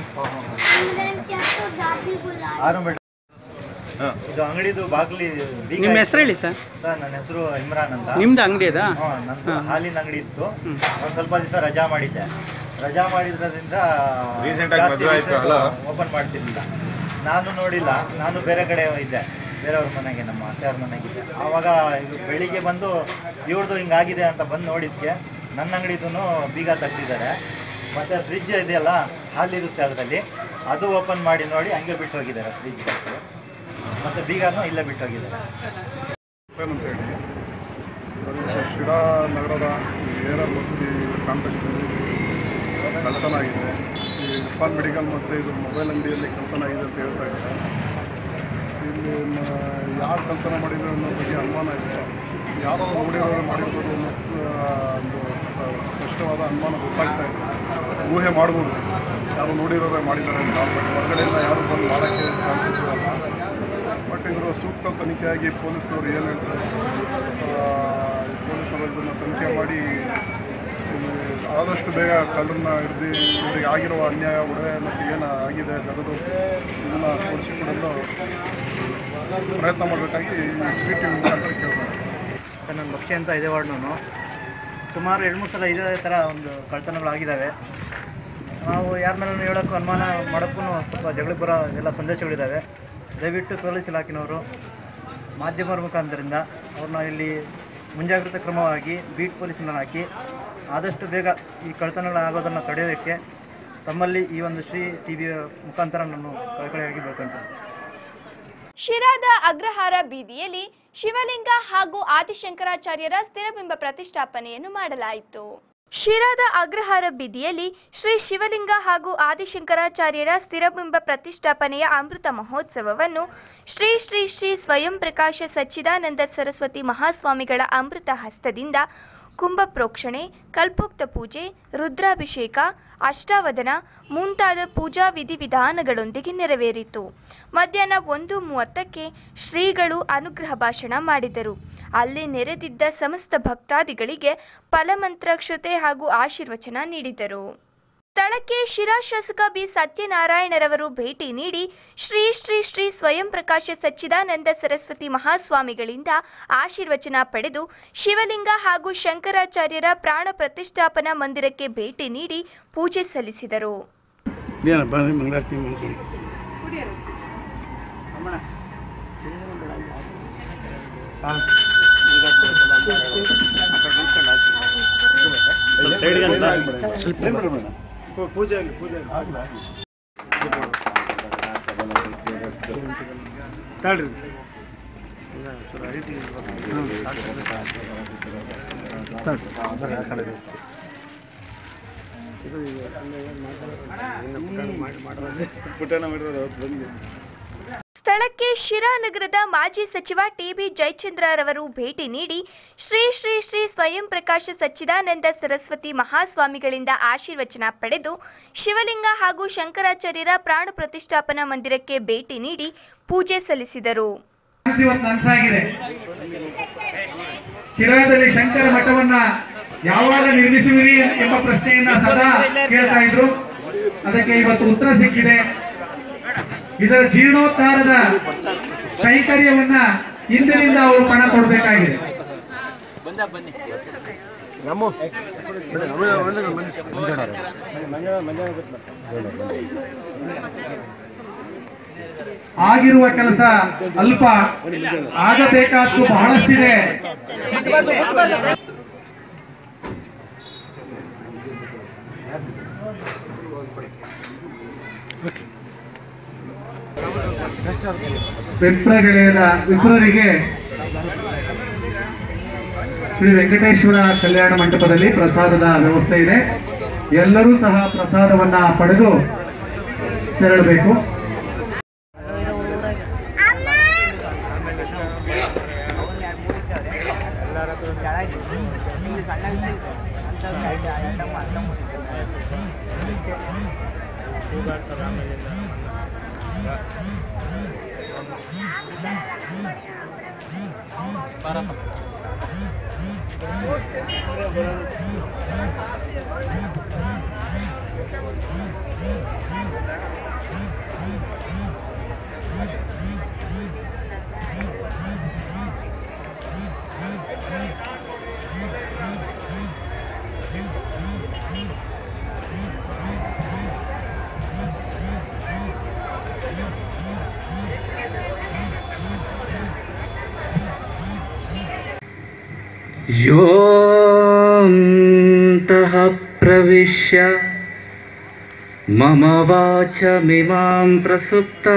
ಇದು ಅಂಗಡಿದು ಬಾಗ್ಲಿ ಬೀಗ ನಿಮ್ಮ ಇತ್ತು. ಹೆಸರು ಹೇಳಿ ಸರ್ ಸರ್ ನನ್ನ ಹೆಸರು ಇಮ್ರಾನ್ ಅಂತ ನಿಮ್ದು ಅಂಗಡಿ ಅದಾ ಹಾ, ನಂದು ಹಾ. ಹಾಲಿನ ಅಂಗಡಿ ಇತ್ತು ಹ್ಮ್. ಒಂದ್ ಸ್ವಲ್ಪ ದಿವಸ ರಜಾ ಮಾಡಿದ್ದೆ ರಜಾ ಮಾಡಿದ್ರಿಂದ Recent ಆಗಿ ಮದ್ವೆ ಆಯ್ತು, ಅಲ್ಲ? ಓಪನ್ ಮಾಡ್ತಿರ್ಲಿಲ್ಲ ನಾನು ನೋಡಿಲ್ಲ ನಾನು ಬೇರೆ ಕಡೆ ಇದ್ದೆ ಬೇರೆಯವ್ರ ಮನೆಗೆ ನಮ್ಮ ಅತ್ತೆಯವ್ರ ಮನೆಗಿದ್ದೆ ಆವಾಗ ಇದು ಬೆಳಿಗ್ಗೆ ಬಂದು ಇವ್ರದ್ದು ಹಿಂಗಾಗಿದೆ ಅಂತ ಬಂದು ನೋಡಿದ್ಕೆ ನನ್ನ ಅಂಗಡಿದೂ ಬೀಗ ತೆಗ್ದಿದ್ದಾರೆ ಮತ್ತೆ ಫ್ರಿಜ್ ಇದೆಯಲ್ಲ ಹಾಲಿರುತ್ತೆ ಅದರಲ್ಲಿ ಅದು ಓಪನ್ ಮಾಡಿ ನೋಡಿ ಹಂಗೆ ಬಿಟ್ಟು ಹೋಗಿದ್ದಾರೆ ಫ್ರಿಜ್ ಮತ್ತೆ ಬೀಗನೂ ಇಲ್ಲೇ ಬಿಟ್ಟು ಹೋಗಿದ್ದಾರೆ ಅಂತ ಹೇಳಿ ಸರ್, ಶಿರಾ ನಗರದ ಏರರ್ ಮಸೂದಿ ಕಾಂಪ್ಲೆಕ್ಸ್ ಕಳ್ತನ ಆಗಿದೆ ಈ ಇರ್ಫಾನ್ ಮೆಡಿಕಲ್ ಮತ್ತು ಇದು ಮೊಬೈಲ್ ಅಂಗಡಿಯಲ್ಲಿ ಕಳ್ತನ ಆಗಿದೆ ಅಂತ ಹೇಳ್ತಾ ಇದ್ದಾರೆ ಇಲ್ಲಿ ಯಾರು ಕಳ್ತನ ಮಾಡಿದ್ರು ಅನ್ನೋ ಬಗ್ಗೆ ಅನುಮಾನ ಇದೆ ಯಾರೋ ನೋಡಿರೋರು ಮಾಡಿರ್ಬೋದು ಮತ್ತು ಒಂದು ಸ- ಸ್ಪಷ್ಟವಾದ ಅನುಮಾನ ಗೊತ್ತಾಗ್ತಾ ಇದೆ ಊಹೆ ಮಾಡ್ಬೋದು ಯಾರು ನೋಡಿರೋರೇ ಮಾಡಿದ್ದಾರೆ ಅಂತ ಬಟ್ ಹೊರಗಡೆಯಿಂದ ಯಾರು ಬಂದು ಮಾಡೋಕ್ಕೆ ಚಾನ್ಸಸ್ ಇರಲ್ಲ ಬಟ್ ಇವರು ಸೂಕ್ತ ತನಿಖೆಯಾಗಿ ಪೊಲೀಸ್ನವರು ಏನು ಹೇಳ್ತಾರೆ ಆ, ಪೊಲೀಸರು ಇದನ್ನು ತನಿಖೆ ಮಾಡಿ ಈ ಆದಷ್ಟು ಬೇಗ ಕಳ್ಳರನ್ನ ಹಿಡಿದು ಇವರಿಗೆ ಆಗಿರುವ ಅನ್ಯಾಯ ಒಡವೆ ಮತ್ತು ಏನು ಆಗಿದೆ ತೆಗೆದು ಇದನ್ನು ಕೊಡಿಸಿಕೊಡಲು ಪ್ರಯತ್ನ ಮಾಡಬೇಕಾಗಿ ಸಿ ಟಿ ವಿ ಮುಖಾಂತರ ಕೇಳ್ತಾರೆ ಸರ್ ನನ್ನ ಭಕ್ಷ್ಯ ಅಂತ ಇದೆ ವಾರ್ಡ್ನು ಸುಮಾರು ಎರಡು ಮೂರು ಸಲ ಇದೇ ಥರ ಒಂದು ಕಳ್ತನಗಳಾಗಿದ್ದಾವೆ ನಾವು ಯಾರ ಮೇಲೂ ಹೇಳೋಕ್ಕೂ ಅನುಮಾನ ಮಾಡೋಕ್ಕೂ ಸ್ವಲ್ಪ ಜಗಳಕ್ಕೆ ಬರೋ ಎಲ್ಲ ಸಂದೇಶಗಳಿದ್ದಾವೆ ದಯವಿಟ್ಟು ಪೊಲೀಸ್ ಇಲಾಖೆನವರು ಮಾಧ್ಯಮರ ಮುಖಾಂತರದಿಂದ ಅವ್ರನ್ನ ಇಲ್ಲಿ ಮುಂಜಾಗ್ರತಾ ಕ್ರಮವಾಗಿ ಬೀಟ್ ಪೊಲೀಸನ್ನ ಹಾಕಿ ಆದಷ್ಟು ಬೇಗ ಈ ಕಳ್ತನಗಳಾಗೋದನ್ನು ತಡೆಯೋದಕ್ಕೆ ತಮ್ಮಲ್ಲಿ ಈ ಒಂದು ಶ್ರೀ ಟಿ ವಿಯ ಮುಖಾಂತರ ನಾನು ಕಳಕಳಿಯಾಗಿ ಬೇಡ್ಕೊಂತೀನಿ ಶಿರಾದ ಅಗ್ರಹಾರ ಬೀದಿಯಲ್ಲಿ ಶಿವಲಿಂಗ ಹಾಗೂ ಆದಿಶಂಕರಾಚಾರ್ಯರ ಸ್ಥಿರಬಿಂಬ ಪ್ರತಿಷ್ಠಾಪನೆಯನ್ನು ಮಾಡಲಾಯಿತು ಶಿರಾದ ಅಗ್ರಹಾರ ಬೀದಿಯಲ್ಲಿ ಶ್ರೀ ಶಿವಲಿಂಗ ಹಾಗೂ ಆದಿಶಂಕರಾಚಾರ್ಯರ ಸ್ಥಿರಬಿಂಬ ಪ್ರತಿಷ್ಠಾಪನೆಯ ಅಮೃತ ಮಹೋತ್ಸವವನ್ನು ಶ್ರೀ ಶ್ರೀ ಶ್ರೀ ಸ್ವಯಂ ಪ್ರಕಾಶ ಸಚ್ಚಿದಾನಂದ ಸರಸ್ವತಿ ಮಹಾಸ್ವಾಮಿಗಳ ಅಮೃತ ಹಸ್ತದಿಂದ ಕುಂಭ ಪ್ರೋಕ್ಷಣೆ ಕಲ್ಪೋಕ್ತ ಪೂಜೆ ರುದ್ರಾಭಿಷೇಕ ಅಷ್ಟಾವಧನ ಮುಂತಾದ ಪೂಜಾ ವಿಧಿವಿಧಾನಗಳೊಂದಿಗೆ ನೆರವೇರಿತು ಮಧ್ಯಾಹ್ನ ಒಂದು ಮೂವತ್ತಕ್ಕೆ ಶ್ರೀಗಳು ಅನುಗ್ರಹ ಭಾಷಣ ಮಾಡಿದರು ಅಲ್ಲಿ ನೆರೆದಿದ್ದ ಸಮಸ್ತ ಭಕ್ತಾದಿಗಳಿಗೆ ಫಲಮಂತ್ರಾಕ್ಷತೆ ಹಾಗೂ ಆಶೀರ್ವಚನ ನೀಡಿದರು ಸ್ಥಳಕ್ಕೆ ಶಿರಾ ಶಾಸಕ ಬಿ ಸತ್ಯನಾರಾಯಣರವರು ಭೇಟಿ ನೀಡಿ ಶ್ರೀ ಶ್ರೀ ಶ್ರೀ ಸ್ವಯಂ ಪ್ರಕಾಶ ಸಚ್ಚಿದಾನಂದ ಸರಸ್ವತಿ ಮಹಾಸ್ವಾಮಿಗಳಿಂದ ಆಶೀರ್ವಚನ ಪಡೆದು ಶಿವಲಿಂಗ ಹಾಗೂ ಶಂಕರಾಚಾರ್ಯರ ಪ್ರಾಣ ಪ್ರತಿಷ್ಠಾಪನಾ ಮಂದಿರಕ್ಕೆ ಭೇಟಿ ನೀಡಿ ಪೂಜೆ ಸಲ್ಲಿಸಿದರು ಸ್ಥಳಕ್ಕೆ ಶಿರಾ ನಗರದ ಮಾಜಿ ಸಚಿವ ಟಿಬಿ ಜಯಚಂದ್ರರವರು ಭೇಟಿ ನೀಡಿ ಶ್ರೀ ಶ್ರೀ ಶ್ರೀ ಸ್ವಯಂ ಪ್ರಕಾಶ ಸಚ್ಚಿದಾನಂದ ಸರಸ್ವತಿ ಮಹಾಸ್ವಾಮಿಗಳಿಂದ ಆಶೀರ್ವಚನ ಪಡೆದು ಶಿವಲಿಂಗ ಹಾಗೂ ಶಂಕರಾಚಾರ್ಯರ ಪ್ರಾಣ ಪ್ರತಿಷ್ಠಾಪನಾ ಮಂದಿರಕ್ಕೆ ಭೇಟಿ ನೀಡಿ ಪೂಜೆ ಸಲ್ಲಿಸಿದರು ಇವತ್ತು ನನಸಾಗಿದೆ ಶಿರಾದಲ್ಲಿ ಶಂಕರ ಮಠವನ್ನ ಯಾವಾಗ ನಿರ್ಮಿಸುವಿರಿ ಎಂಬ ಪ್ರಶ್ನೆಯನ್ನ ಸದಾ ಕೇಳ್ತಾ ಇದ್ರು ಅದಕ್ಕೆ ಇವತ್ತು ಉತ್ತರ ಸಿಕ್ಕಿದೆ ಇದರ ಜೀರ್ಣೋದ್ಧಾರದ ಕೈಕರ್ಯವನ್ನ ಇಂದಿನಿಂದ ಅವರು ಪಣ ಕೊಡಬೇಕಾಗಿದೆ ಆಗಿರುವ ಕೆಲಸ ಅಲ್ಪ ಆಗಬೇಕಾದ್ದು ಬಹಳಷ್ಟಿದೆ ವಿಪ್ರ ಗೆಳೆಯರ ವಿಪ್ರರಿಗೆ ಶ್ರೀ ವೆಂಕಟೇಶ್ವರ ಕಲ್ಯಾಣ ಮಂಟಪದಲ್ಲಿ ಪ್ರಸಾದದ ವ್ಯವಸ್ಥೆ ಇದೆ ಎಲ್ಲರೂ ಸಹ ಪ್ರಸಾದವನ್ನ ಪಡೆದು ತೆರಳಬೇಕು योऽन्तः प्रविश्य मम वाचमिमां प्रसुप्ता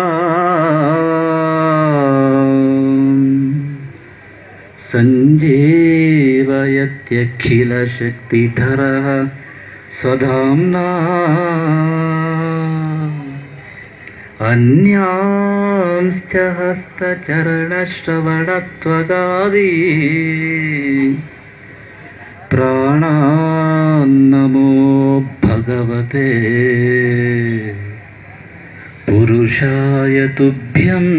सञ्जीवयत्यखिलशक्तिधरः स्वधाम्ना अन्यांश्च हस्तचरणश्रवणत्वगादी प्राणान्नमो भगवते पुरुषाय तुभ्यम्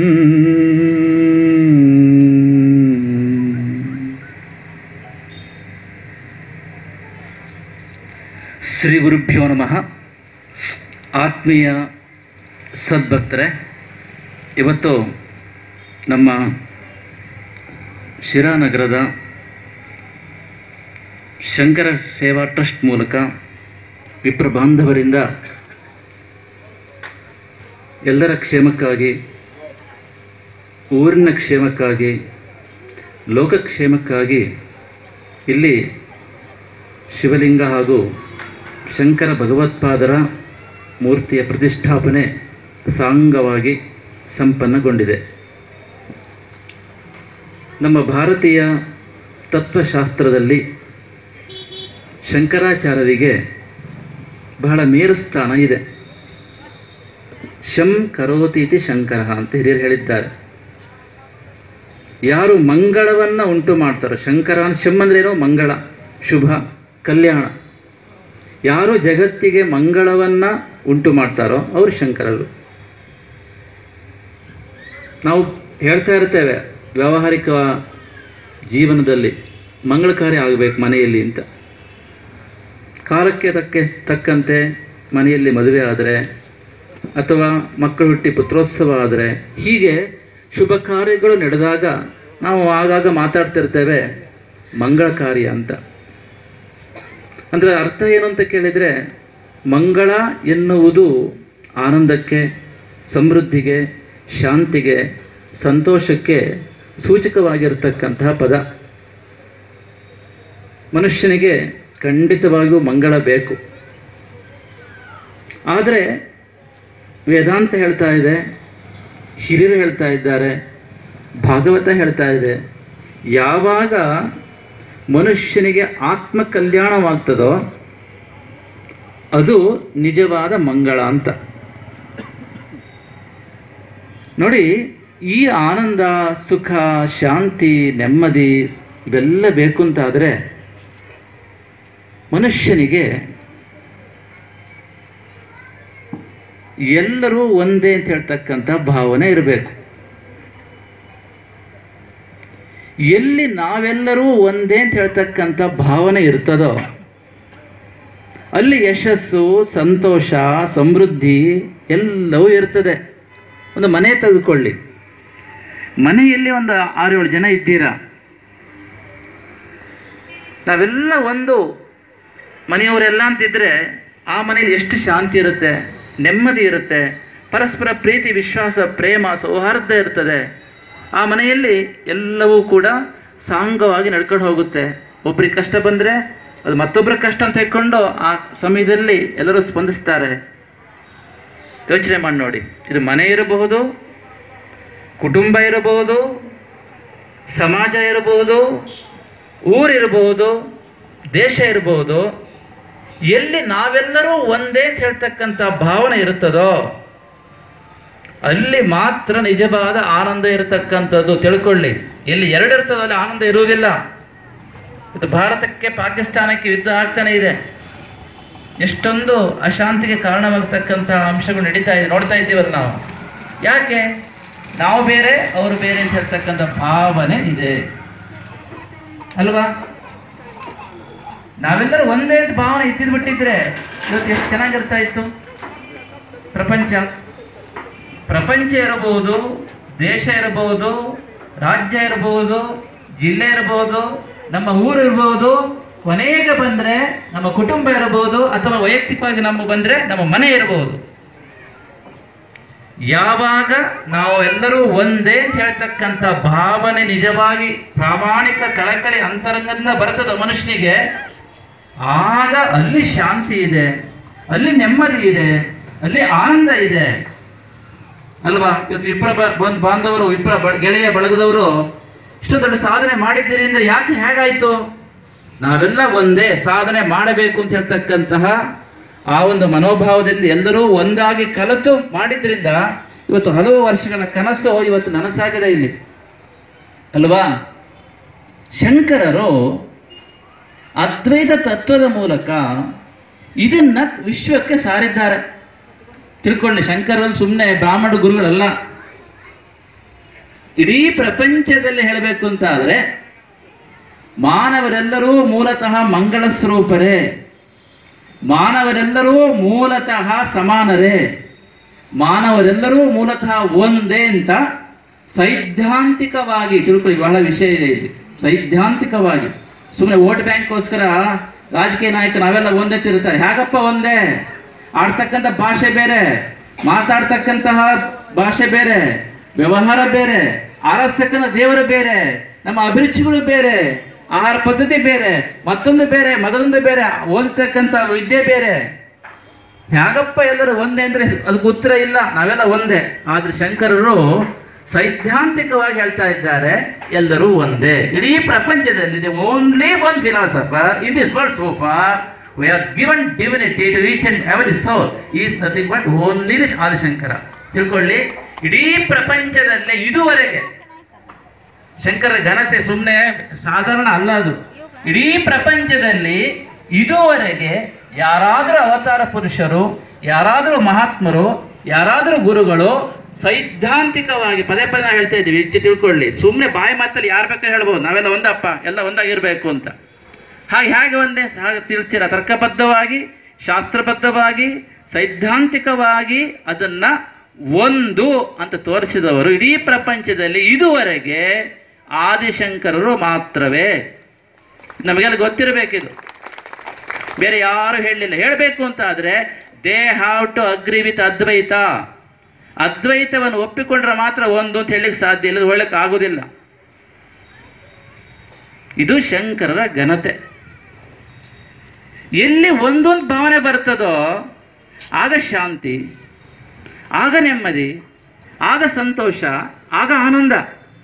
ಶ್ರೀ ಗುರುಭ್ಯೋ ನಮಃ ಆತ್ಮೀಯ ಸದ್ಭಕ್ತರೆ ಇವತ್ತು ನಮ್ಮ ಶಿರಾನಗರದ ಶಂಕರ ಸೇವಾ ಟ್ರಸ್ಟ್ ಮೂಲಕ ವಿಪ್ರ ಬಾಂಧವರಿಂದ ಎಲ್ಲರ ಕ್ಷೇಮಕ್ಕಾಗಿ ಊರಿನ ಕ್ಷೇಮಕ್ಕಾಗಿ ಲೋಕಕ್ಷೇಮಕ್ಕಾಗಿ ಇಲ್ಲಿ ಶಿವಲಿಂಗ ಹಾಗೂ ಶಂಕರ ಭಗವತ್ಪಾದರ ಮೂರ್ತಿಯ ಪ್ರತಿಷ್ಠಾಪನೆ ಸಾಂಗವಾಗಿ ಸಂಪನ್ನಗೊಂಡಿದೆ ನಮ್ಮ ಭಾರತೀಯ ತತ್ವಶಾಸ್ತ್ರದಲ್ಲಿ ಶಂಕರಾಚಾರ್ಯರಿಗೆ ಬಹಳ ಮೇರು ಸ್ಥಾನ ಇದೆ ಶಂ ಕರೋತಿ ಇತಿ ಶಂಕರ ಅಂತ ಹಿರಿಯರು ಹೇಳಿದ್ದಾರೆ ಯಾರು ಮಂಗಳವನ್ನ ಉಂಟು ಮಾಡ್ತಾರೋ ಶಂಕರ ಶಂ ಅಂದ್ರೇನೋ ಮಂಗಳ ಶುಭ ಕಲ್ಯಾಣ ಯಾರು ಜಗತ್ತಿಗೆ ಮಂಗಳವನ್ನ ಉಂಟು ಮಾಡ್ತಾರೋ ಅವರು ಶಂಕರರು ನಾವು ಹೇಳ್ತಾ ಇರ್ತೇವೆ ವ್ಯಾವಹಾರಿಕ ಜೀವನದಲ್ಲಿ ಮಂಗಳಕಾರ್ಯ ಆಗಬೇಕು ಮನೆಯಲ್ಲಿ ಅಂತ ಕಾಲಕ್ಕೆ ತಕ್ಕ ತಕ್ಕಂತೆ ಮನೆಯಲ್ಲಿ ಮದುವೆ ಆದರೆ ಅಥವಾ ಮಕ್ಕಳು ಹುಟ್ಟಿ ಪುತ್ರೋತ್ಸವ ಆದರೆ ಹೀಗೆ ಶುಭ ಕಾರ್ಯಗಳು ನಡೆದಾಗ ನಾವು ಆಗಾಗ ಮಾತಾಡ್ತಿರ್ತೇವೆ ಮಂಗಳ ಕಾರ್ಯ ಅಂತ ಅಂದರೆ ಅರ್ಥ ಏನು ಅಂತ ಕೇಳಿದರೆ ಮಂಗಳ ಎನ್ನುವುದು ಆನಂದಕ್ಕೆ ಸಮೃದ್ಧಿಗೆ ಶಾಂತಿಗೆ ಸಂತೋಷಕ್ಕೆ ಸೂಚಕವಾಗಿರತಕ್ಕಂತಹ ಪದ ಮನುಷ್ಯನಿಗೆ ಖಂಡಿತವಾಗಿಯೂ ಮಂಗಳ ಬೇಕು ಆದರೆ ವೇದಾಂತ ಹೇಳ್ತಾ ಇದೆ ಹಿರಿಯರು ಹೇಳ್ತಾ ಇದ್ದಾರೆ ಭಾಗವತ ಹೇಳ್ತಾ ಇದೆ ಯಾವಾಗ ಮನುಷ್ಯನಿಗೆ ಆತ್ಮ ಕಲ್ಯಾಣವಾಗ್ತದೋ ಅದು ನಿಜವಾದ ಮಂಗಳ ಅಂತ ನೋಡಿ ಈ ಆನಂದ ಸುಖ ಶಾಂತಿ ನೆಮ್ಮದಿ ಇವೆಲ್ಲ ಬೇಕು ಅಂತಾದರೆ ಮನುಷ್ಯನಿಗೆ ಎಲ್ಲರೂ ಒಂದೇ ಅಂತ ಹೇಳ್ತಕ್ಕಂಥ ಭಾವನೆ ಇರಬೇಕು ಎಲ್ಲಿ ನಾವೆಲ್ಲರೂ ಒಂದೇ ಅಂತ ಹೇಳ್ತಕ್ಕಂಥ ಭಾವನೆ ಇರ್ತದೋ ಅಲ್ಲಿ ಯಶಸ್ಸು ಸಂತೋಷ ಸಮೃದ್ಧಿ ಎಲ್ಲವೂ ಇರ್ತದೆ ಒಂದು ಮನೆ ತೆಗೆದುಕೊಳ್ಳಿ ಮನೆಯಲ್ಲಿ ಒಂದು ಆರು ಏಳು ಜನ ಇದ್ದೀರಾ ನಾವೆಲ್ಲ ಒಂದು ಮನೆಯವರೆಲ್ಲ ಅಂತಿದ್ರೆ ಆ ಮನೆಯಲ್ಲಿ ಎಷ್ಟು ಶಾಂತಿ ಇರುತ್ತೆ ನೆಮ್ಮದಿ ಇರುತ್ತೆ ಪರಸ್ಪರ ಪ್ರೀತಿ ವಿಶ್ವಾಸ ಪ್ರೇಮ ಸೌಹಾರ್ದ ಇರ್ತದೆ ಆ ಮನೆಯಲ್ಲಿ ಎಲ್ಲವೂ ಕೂಡ ಸಾಂಗವಾಗಿ ನಡ್ಕೊಂಡು ಹೋಗುತ್ತೆ ಒಬ್ರಿಗೆ ಕಷ್ಟ ಬಂದರೆ ಅದು ಮತ್ತೊಬ್ಬರ ಕಷ್ಟ ಅಂತ ಹೇಳ್ಕೊಂಡು ಆ ಸಮಯದಲ್ಲಿ ಎಲ್ಲರೂ ಸ್ಪಂದಿಸ್ತಾರೆ ಯೋಚನೆ ಮಾಡಿ ನೋಡಿ ಇದು ಮನೆ ಇರಬಹುದು ಕುಟುಂಬ ಇರಬಹುದು ಸಮಾಜ ಇರಬಹುದು ಊರಿರಬಹುದು ದೇಶ ಇರಬಹುದು ಎಲ್ಲಿ ನಾವೆಲ್ಲರೂ ಒಂದೇ ಅಂತ ಹೇಳ್ತಕ್ಕಂಥ ಭಾವನೆ ಇರುತ್ತದೋ ಅಲ್ಲಿ ಮಾತ್ರ ನಿಜವಾದ ಆನಂದ ಇರತಕ್ಕಂಥದ್ದು ತಿಳ್ಕೊಳ್ಳಿ ಇಲ್ಲಿ ಎರಡು ಇರ್ತದೋ ಅಲ್ಲಿ ಆನಂದ ಇರುವುದಿಲ್ಲ ಇದು ಭಾರತಕ್ಕೆ ಪಾಕಿಸ್ತಾನಕ್ಕೆ ಯುದ್ಧ ಆಗ್ತಾನೆ ಇದೆ ಎಷ್ಟೊಂದು ಅಶಾಂತಿಗೆ ಕಾರಣವಾಗತಕ್ಕಂಥ ಅಂಶಗಳು ನಡೀತಾ ಇದೆ ನೋಡ್ತಾ ಇದ್ದೀವಲ್ಲ ನಾವು ಯಾಕೆ ನಾವು ಬೇರೆ ಅವರು ಬೇರೆ ಅಂತ ಹೇಳ್ತಕ್ಕಂಥ ಭಾವನೆ ಇದೆ ಅಲ್ವಾ ನಾವೆಲ್ಲರೂ ಒಂದೇ ಅಂತ ಭಾವನೆ ಇದ್ದಿದ್ ಬಿಟ್ಟಿದ್ರೆ ಇವತ್ತು ಎಷ್ಟು ಚೆನ್ನಾಗಿರ್ತಾ ಇತ್ತು ಪ್ರಪಂಚ ಪ್ರಪಂಚ ಇರಬಹುದು ದೇಶ ಇರಬಹುದು ರಾಜ್ಯ ಇರಬಹುದು ಜಿಲ್ಲೆ ಇರಬಹುದು ನಮ್ಮ ಊರು ಇರಬಹುದು ಕೊನೆಗೆ ಬಂದ್ರೆ ನಮ್ಮ ಕುಟುಂಬ ಇರಬಹುದು ಅಥವಾ ವೈಯಕ್ತಿಕವಾಗಿ ನಮ್ಮ ಬಂದ್ರೆ ನಮ್ಮ ಮನೆ ಇರಬಹುದು ಯಾವಾಗ ನಾವು ಎಲ್ಲರೂ ಒಂದೇ ಅಂತ ಹೇಳ್ತಕ್ಕಂಥ ಭಾವನೆ ನಿಜವಾಗಿ ಪ್ರಾಮಾಣಿಕ ಕಳಕಳಿ ಅಂತರಂಗದಿಂದ ಬರ್ತದ ಮನುಷ್ಯನಿಗೆ ಆಗ ಅಲ್ಲಿ ಶಾಂತಿ ಇದೆ ಅಲ್ಲಿ ನೆಮ್ಮದಿ ಇದೆ ಅಲ್ಲಿ ಆನಂದ ಇದೆ ಅಲ್ವಾ ಇವತ್ತು ವಿಪ್ರ ಬ- ಬಂದ್ ಬಾಂಧವರು ವಿಪ್ರ ಬ- ಗೆಳೆಯ ಬಳಗದವರು ಇಷ್ಟು ದೊಡ್ಡ ಸಾಧನೆ ಮಾಡಿದ್ದೀರಿ ಅಂದ್ರೆ ಯಾಕೆ ಹೇಗಾಯ್ತು ನಾವೆಲ್ಲ ಒಂದೇ ಸಾಧನೆ ಮಾಡಬೇಕು ಅಂತ ಹೇಳ್ತಕ್ಕಂತಹ ಆ ಒಂದು ಮನೋಭಾವದಿಂದ ಎಲ್ಲರೂ ಒಂದಾಗಿ ಕಲಿತು ಮಾಡಿದ್ರಿಂದ ಇವತ್ತು ಹಲವು ವರ್ಷಗಳ ಕನಸು ಇವತ್ತು ನನಸಾಗಿದೆ ಇಲ್ಲಿ ಅಲ್ವಾ ಶಂಕರರು ಅದ್ವೈತ ತತ್ವದ ಮೂಲಕ ಇದನ್ನ ವಿಶ್ವಕ್ಕೆ ಸಾರಿದ್ದಾರೆ ತಿಳ್ಕೊಳ್ಳಿ ಶಂಕರರು ಸುಮ್ಮನೆ ಬ್ರಾಹ್ಮಣ ಗುರುಗಳಲ್ಲ ಇಡೀ ಪ್ರಪಂಚದಲ್ಲಿ ಹೇಳಬೇಕು ಅಂತ ಆದ್ರೆ ಮಾನವರೆಲ್ಲರೂ ಮೂಲತಃ ಮಂಗಳ ಸ್ವರೂಪರೇ ಮಾನವರೆಲ್ಲರೂ ಮೂಲತಃ ಸಮಾನರೇ ಮಾನವರೆಲ್ಲರೂ ಮೂಲತಃ ಒಂದೇ ಅಂತ ಸೈದ್ಧಾಂತಿಕವಾಗಿ ತಿಳ್ಕೊಳ್ಳಿ ಬಹಳ ವಿಷಯ ಇದೆ ಇಲ್ಲಿ ಸೈದ್ಧಾಂತಿಕವಾಗಿ ಸುಮ್ಮನೆ ವೋಟ್ ಬ್ಯಾಂಕ್ಗೋಸ್ಕರ ರಾಜಕೀಯ ನಾಯಕ ನಾವೆಲ್ಲ ಒಂದೇ ತಿರುತ್ತಾರೆ ಹೇಗಪ್ಪ ಒಂದೇ ಆಡ್ತಕ್ಕಂಥ ಭಾಷೆ ಬೇರೆ ಮಾತಾಡ್ತಕ್ಕಂತಹ ಭಾಷೆ ಬೇರೆ ವ್ಯವಹಾರ ಬೇರೆ ಆರಿಸ್ತಕ್ಕಂಥ ದೇವರು ಬೇರೆ ನಮ್ಮ ಅಭಿರುಚಿಗಳು ಬೇರೆ ಆಹಾರ ಪದ್ಧತಿ ಬೇರೆ ಮತ್ತೊಂದು ಬೇರೆ ಮಗದೊಂದು ಬೇರೆ ಓದತಕ್ಕಂಥ ವಿದ್ಯೆ ಬೇರೆ ಹೇಗಪ್ಪ ಎಲ್ಲರೂ ಒಂದೇ ಅಂದ್ರೆ ಅದಕ್ಕೆ ಉತ್ತರ ಇಲ್ಲ ನಾವೆಲ್ಲ ಒಂದೇ ಆದ್ರೆ ಶಂಕರರು ಸೈದ್ಧಾಂತಿಕವಾಗಿ ಹೇಳ್ತಾ ಇದ್ದಾರೆ ಎಲ್ಲರೂ ಒಂದೇ ಇಡೀ ಪ್ರಪಂಚದಲ್ಲಿ only one philosopher in this world so far we are given divinity to each and every soul is nothing but only this Adi Shankara ತಿಳ್ಕೊಳ್ಳಿ ಇಡೀ ಪ್ರಪಂಚದಲ್ಲೇ ಇದುವರೆಗೆ ಶಂಕರ ಘನತೆ ಸುಮ್ಮನೆ ಸಾಧಾರಣ ಅಲ್ಲ ಅದು ಇಡೀ ಪ್ರಪಂಚದಲ್ಲಿ ಇದುವರೆಗೆ ಯಾರಾದರೂ ಅವತಾರ ಪುರುಷರು ಯಾರಾದರೂ ಮಹಾತ್ಮರು ಯಾರಾದರೂ ಗುರುಗಳು ಸೈದ್ಧಾಂತಿಕವಾಗಿ ಪದೇ ಪದೇ ನಾವು ಹೇಳ್ತಾ ಇದ್ದೀವಿ ಹೆಚ್ಚು ತಿಳ್ಕೊಳ್ಳಿ ಸುಮ್ಮನೆ ಬಾಯಿ ಮಾತಲ್ಲಿ ಯಾರು ಬೇಕಾದ್ರೆ ಹೇಳ್ಬೋದು ನಾವೆಲ್ಲ ಒಂದಪ್ಪ ಎಲ್ಲ ಒಂದಾಗಿರ್ಬೇಕು ಅಂತ ಹಾಗೆ ಹೇಗೆ ಒಂದೇ ಹಾಗೆ ತಿಳ್ತೀರ ತರ್ಕಬದ್ಧವಾಗಿ ಶಾಸ್ತ್ರಬದ್ಧವಾಗಿ ಸೈದ್ಧಾಂತಿಕವಾಗಿ ಅದನ್ನ ಒಂದು ಅಂತ ತೋರಿಸಿದವರು ಇಡೀ ಪ್ರಪಂಚದಲ್ಲಿ ಇದುವರೆಗೆ ಆದಿಶಂಕರರು ಮಾತ್ರವೇ ನಮಗೆಲ್ಲ ಗೊತ್ತಿರಬೇಕಿದು ಬೇರೆ ಯಾರು ಹೇಳಲಿಲ್ಲ ಹೇಳಬೇಕು ಅಂತ ಆದ್ರೆ they have to agree with Advaita ಅದ್ವೈತವನ್ನು ಒಪ್ಪಿಕೊಂಡ್ರೆ ಮಾತ್ರ ಒಂದು ಅಂತ ಹೇಳಲಿಕ್ಕೆ ಸಾಧ್ಯ ಇಲ್ಲ ಒಳ್ಳೆಕ್ ಆಗೋದಿಲ್ಲ ಇದು ಶಂಕರರ ಘನತೆ ಎಲ್ಲಿ ಒಂದೊಂದು ಭಾವನೆ ಬರ್ತದೋ ಆಗ ಶಾಂತಿ ಆಗ ನೆಮ್ಮದಿ ಆಗ ಸಂತೋಷ ಆಗ ಆನಂದ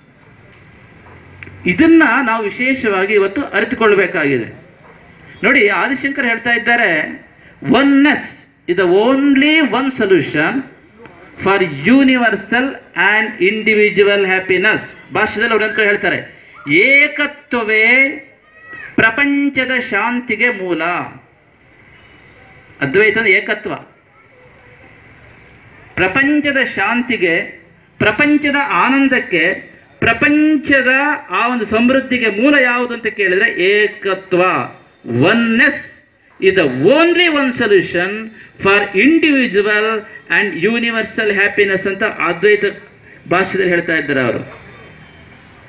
ಇದನ್ನ ನಾವು ವಿಶೇಷವಾಗಿ ಇವತ್ತು ಅರಿತುಕೊಳ್ಬೇಕಾಗಿದೆ ನೋಡಿ ಆದಿಶಂಕರ್ ಹೇಳ್ತಾ ಇದ್ದಾರೆ oneness is the only one solution for universal and individual happiness ಭಾಷೆದಲ್ಲಿ ಅವ್ರು ಅಂತ ಹೇಳ್ತಾರೆ ಏಕತ್ವವೇ ಪ್ರಪಂಚದ ಶಾಂತಿಗೆ ಮೂಲ ಅದ್ವೈತದ ಏಕತ್ವ ಪ್ರಪಂಚದ ಶಾಂತಿಗೆ ಪ್ರಪಂಚದ ಆನಂದಕ್ಕೆ ಪ್ರಪಂಚದ ಆ ಒಂದು ಸಮೃದ್ಧಿಗೆ ಮೂಲ ಯಾವುದು ಅಂತ ಕೇಳಿದ್ರೆ ಏಕತ್ವ oneness is the only one solution for individual and universal happiness ಅಂತ ಅದ್ವೈತ ಭಾಷೆದಲ್ಲಿ ಹೇಳ್ತಾ ಇದ್ದಾರೆ ಅವರು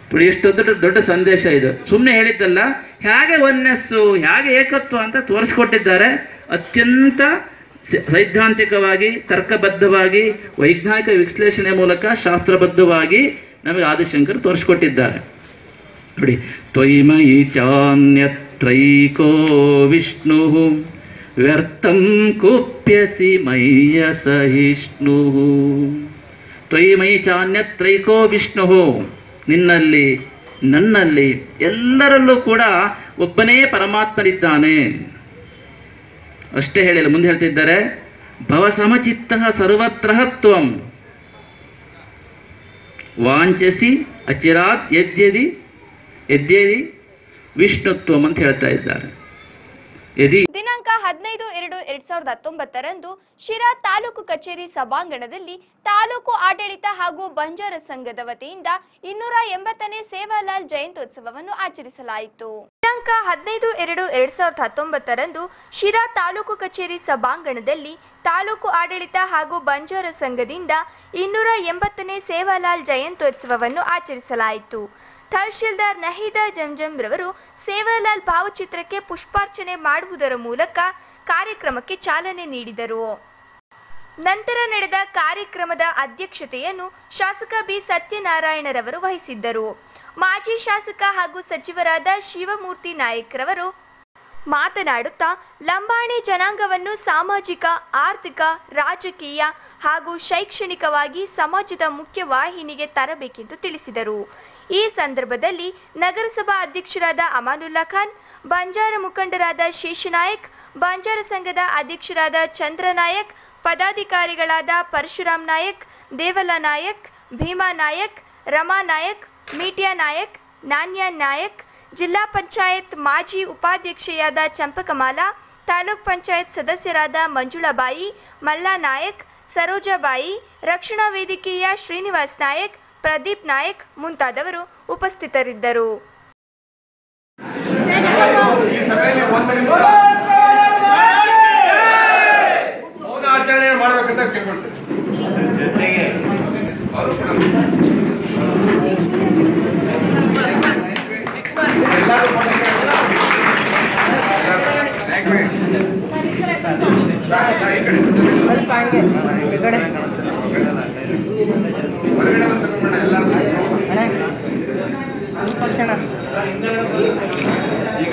ನೋಡಿ ಎಷ್ಟು ದೊಡ್ಡ ದೊಡ್ಡ ಸಂದೇಶ ಇದು ಸುಮ್ಮನೆ ಹೇಳಿದ್ದಲ್ಲ ಹೇಗೆ ಒನ್ನೆಸ್ಸು ಹೇಗೆ ಏಕತ್ವ ಅಂತ ತೋರಿಸ್ಕೊಟ್ಟಿದ್ದಾರೆ ಅತ್ಯಂತ ಸ- ಸೈದ್ಧಾಂತಿಕವಾಗಿ ತರ್ಕಬದ್ಧವಾಗಿ ವೈಜ್ಞಾನಿಕ ವಿಶ್ಲೇಷಣೆ ಮೂಲಕ ಶಾಸ್ತ್ರಬದ್ಧವಾಗಿ ನಮಗೆ ಆದಿಶಂಕರ್ ತೋರಿಸ್ಕೊಟ್ಟಿದ್ದಾರೆ ನೋಡಿ ತ್ವಯಿಮಯಿ ಚಾನ್ಯತ್ರೈಕೋ ವಿಷ್ಣು ವ್ಯರ್ಥಂ ಕುಪ್ಯಸಿ ಮಯ್ಯ ಸಹಿಷ್ಣು ತ್ವಯಿಮಯಿ ಚಾನ್ಯತ್ರೈಕೋ ವಿಷ್ಣು ನಿನ್ನಲ್ಲಿ ನನ್ನಲ್ಲಿ ಎಲ್ಲರಲ್ಲೂ ಕೂಡ ಒಬ್ಬನೇ ಪರಮಾತ್ಮನಿದ್ದಾನೆ ಅಷ್ಟೇ ಹೇಳಿಲ್ಲ ಮುಂದೆ ಹೇಳ್ತಿದ್ದಾರೆ ಭವ ಸಮಚಿತ್ತ ಸರ್ವತ್ರ ತ್ವಂ ವಾಂಚಸಿ ಅಚಿರಾತ್ ಯದ್ಯದಿ ಯದ್ಯದಿ ವಿಷ್ಣುತ್ವಂ ಅಂತ ಹೇಳ್ತಾ ಇದ್ದಾರೆ ಯದಿ ದಿನಾಂಕ ಹದಿನೈದು ಎರಡು ಎರಡ್ ಸಾವಿರದ ಹತ್ತೊಂಬತ್ತರಂದು ಶಿರಾ ತಾಲೂಕು ಕಚೇರಿ ಸಭಾಂಗಣದಲ್ಲಿ ತಾಲೂಕು ಆಡಳಿತ ಹಾಗೂ ಬಂಜಾರ ಸಂಘದ ವತಿಯಿಂದ ಇನ್ನೂರ ಎಂಬತ್ತನೇ ಸೇವಾಲಾಲ್ ಜಯಂತ್ಯೋತ್ಸವವನ್ನು ಆಚರಿಸಲಾಯಿತು ದಿನಾಂಕ ಹದಿನೈದು ಎರಡು ಎರಡ್ ಸಾವಿರದ ಹತ್ತೊಂಬತ್ತರಂದು ಶಿರಾ ತಾಲೂಕು ಕಚೇರಿ ಸಭಾಂಗಣದಲ್ಲಿ ತಾಲೂಕು ಆಡಳಿತ ಹಾಗೂ ಬಂಜಾರ ಸಂಘದಿಂದ ಇನ್ನೂರ ಎಂಬತ್ತನೇ ಸೇವಾಲಾಲ್ ಜಯಂತ್ಯೋತ್ಸವವನ್ನು ಆಚರಿಸಲಾಯಿತು ತಹಶೀಲ್ದಾರ್ ನಹೀದಾ ಜಂಜಂ ರವರು ಸೇವಾಲಾಲ್ ಭಾವಚಿತ್ರಕ್ಕೆ ಪುಷ್ಪಾರ್ಚನೆ ಮಾಡುವುದರ ಮೂಲಕ ಕಾರ್ಯಕ್ರಮಕ್ಕೆ ಚಾಲನೆ ನೀಡಿದರು ನಂತರ ನಡೆದ ಕಾರ್ಯಕ್ರಮದ ಅಧ್ಯಕ್ಷತೆಯನ್ನು ಶಾಸಕ ಬಿ ಸತ್ಯನಾರಾಯಣರವರು ವಹಿಸಿದ್ದರು ಮಾಜಿ ಶಾಸಕ ಹಾಗೂ ಸಚಿವರಾದ ಶಿವಮೂರ್ತಿ ನಾಯಕ್ರವರು ಮಾತನಾಡುತ್ತಾ ಲಂಬಾಣಿ ಜನಾಂಗವನ್ನು ಸಾಮಾಜಿಕ ಆರ್ಥಿಕ ರಾಜಕೀಯ ಹಾಗೂ ಶೈಕ್ಷಣಿಕವಾಗಿ ಸಮಾಜದ ಮುಖ್ಯ ವಾಹಿನಿಗೆ ತರಬೇಕೆಂದು ತಿಳಿಸಿದರು ಈ ಸಂದರ್ಭದಲ್ಲಿ ನಗರಸಭಾ ಅಧ್ಯಕ್ಷರಾದ ಅಮಾನುಲ್ಲಾ ಖಾನ್ ಬಂಜಾರ ಮುಖಂಡರಾದ ಶೇಷನಾಯಕ್ ಬಂಜಾರ ಸಂಘದ ಅಧ್ಯಕ್ಷರಾದ ಚಂದ್ರನಾಯಕ್ ಪದಾಧಿಕಾರಿಗಳಾದ ಪರಶುರಾಮ್ ನಾಯಕ್ ದೇವಲ ನಾಯಕ್ ಭೀಮಾ ನಾಯಕ್ ರಮಾ ನಾಯಕ್ ಮೀಟಿಯಾ ನಾಯಕ್ ನಾನ್ಯ ನಾಯಕ್ ಜಿಲ್ಲಾ ಪಂಚಾಯತ್ ಮಾಜಿ ಉಪಾಧ್ಯಕ್ಷೆಯಾದ ಚಂಪಕಮಾಲಾ ತಾಲೂಕ್ ಪಂಚಾಯತ್ ಸದಸ್ಯರಾದ ಮಂಜುಳಾಬಾಯಿ ಮಲ್ಲಾ ನಾಯಕ್ ಸರೋಜಾಬಾಯಿ ರಕ್ಷಣಾ ವೇದಿಕೆಯ ಶ್ರೀನಿವಾಸ್ ನಾಯಕ್ ಪ್ರದೀಪ್ ನಾಯಕ್ ಮುಂತಾದವರು ಉಪಸ್ಥಿತರಿದ್ದರು ಈ ಸಭೆಯಲ್ಲಿ ಒಂದು ನಿಮಿಷ ಮೌನ ಆಚರಣೆ ಮಾಡ್ಬೇಕಂತ ಕೇಳ್ಕೊಳ್ತೇನೆ ಜೊತೆಗೆ ಅವರು ಕೂಡ ಎಲ್ಲರೂ ಹೊರಗಡೆ ಬಂದ ಈಗ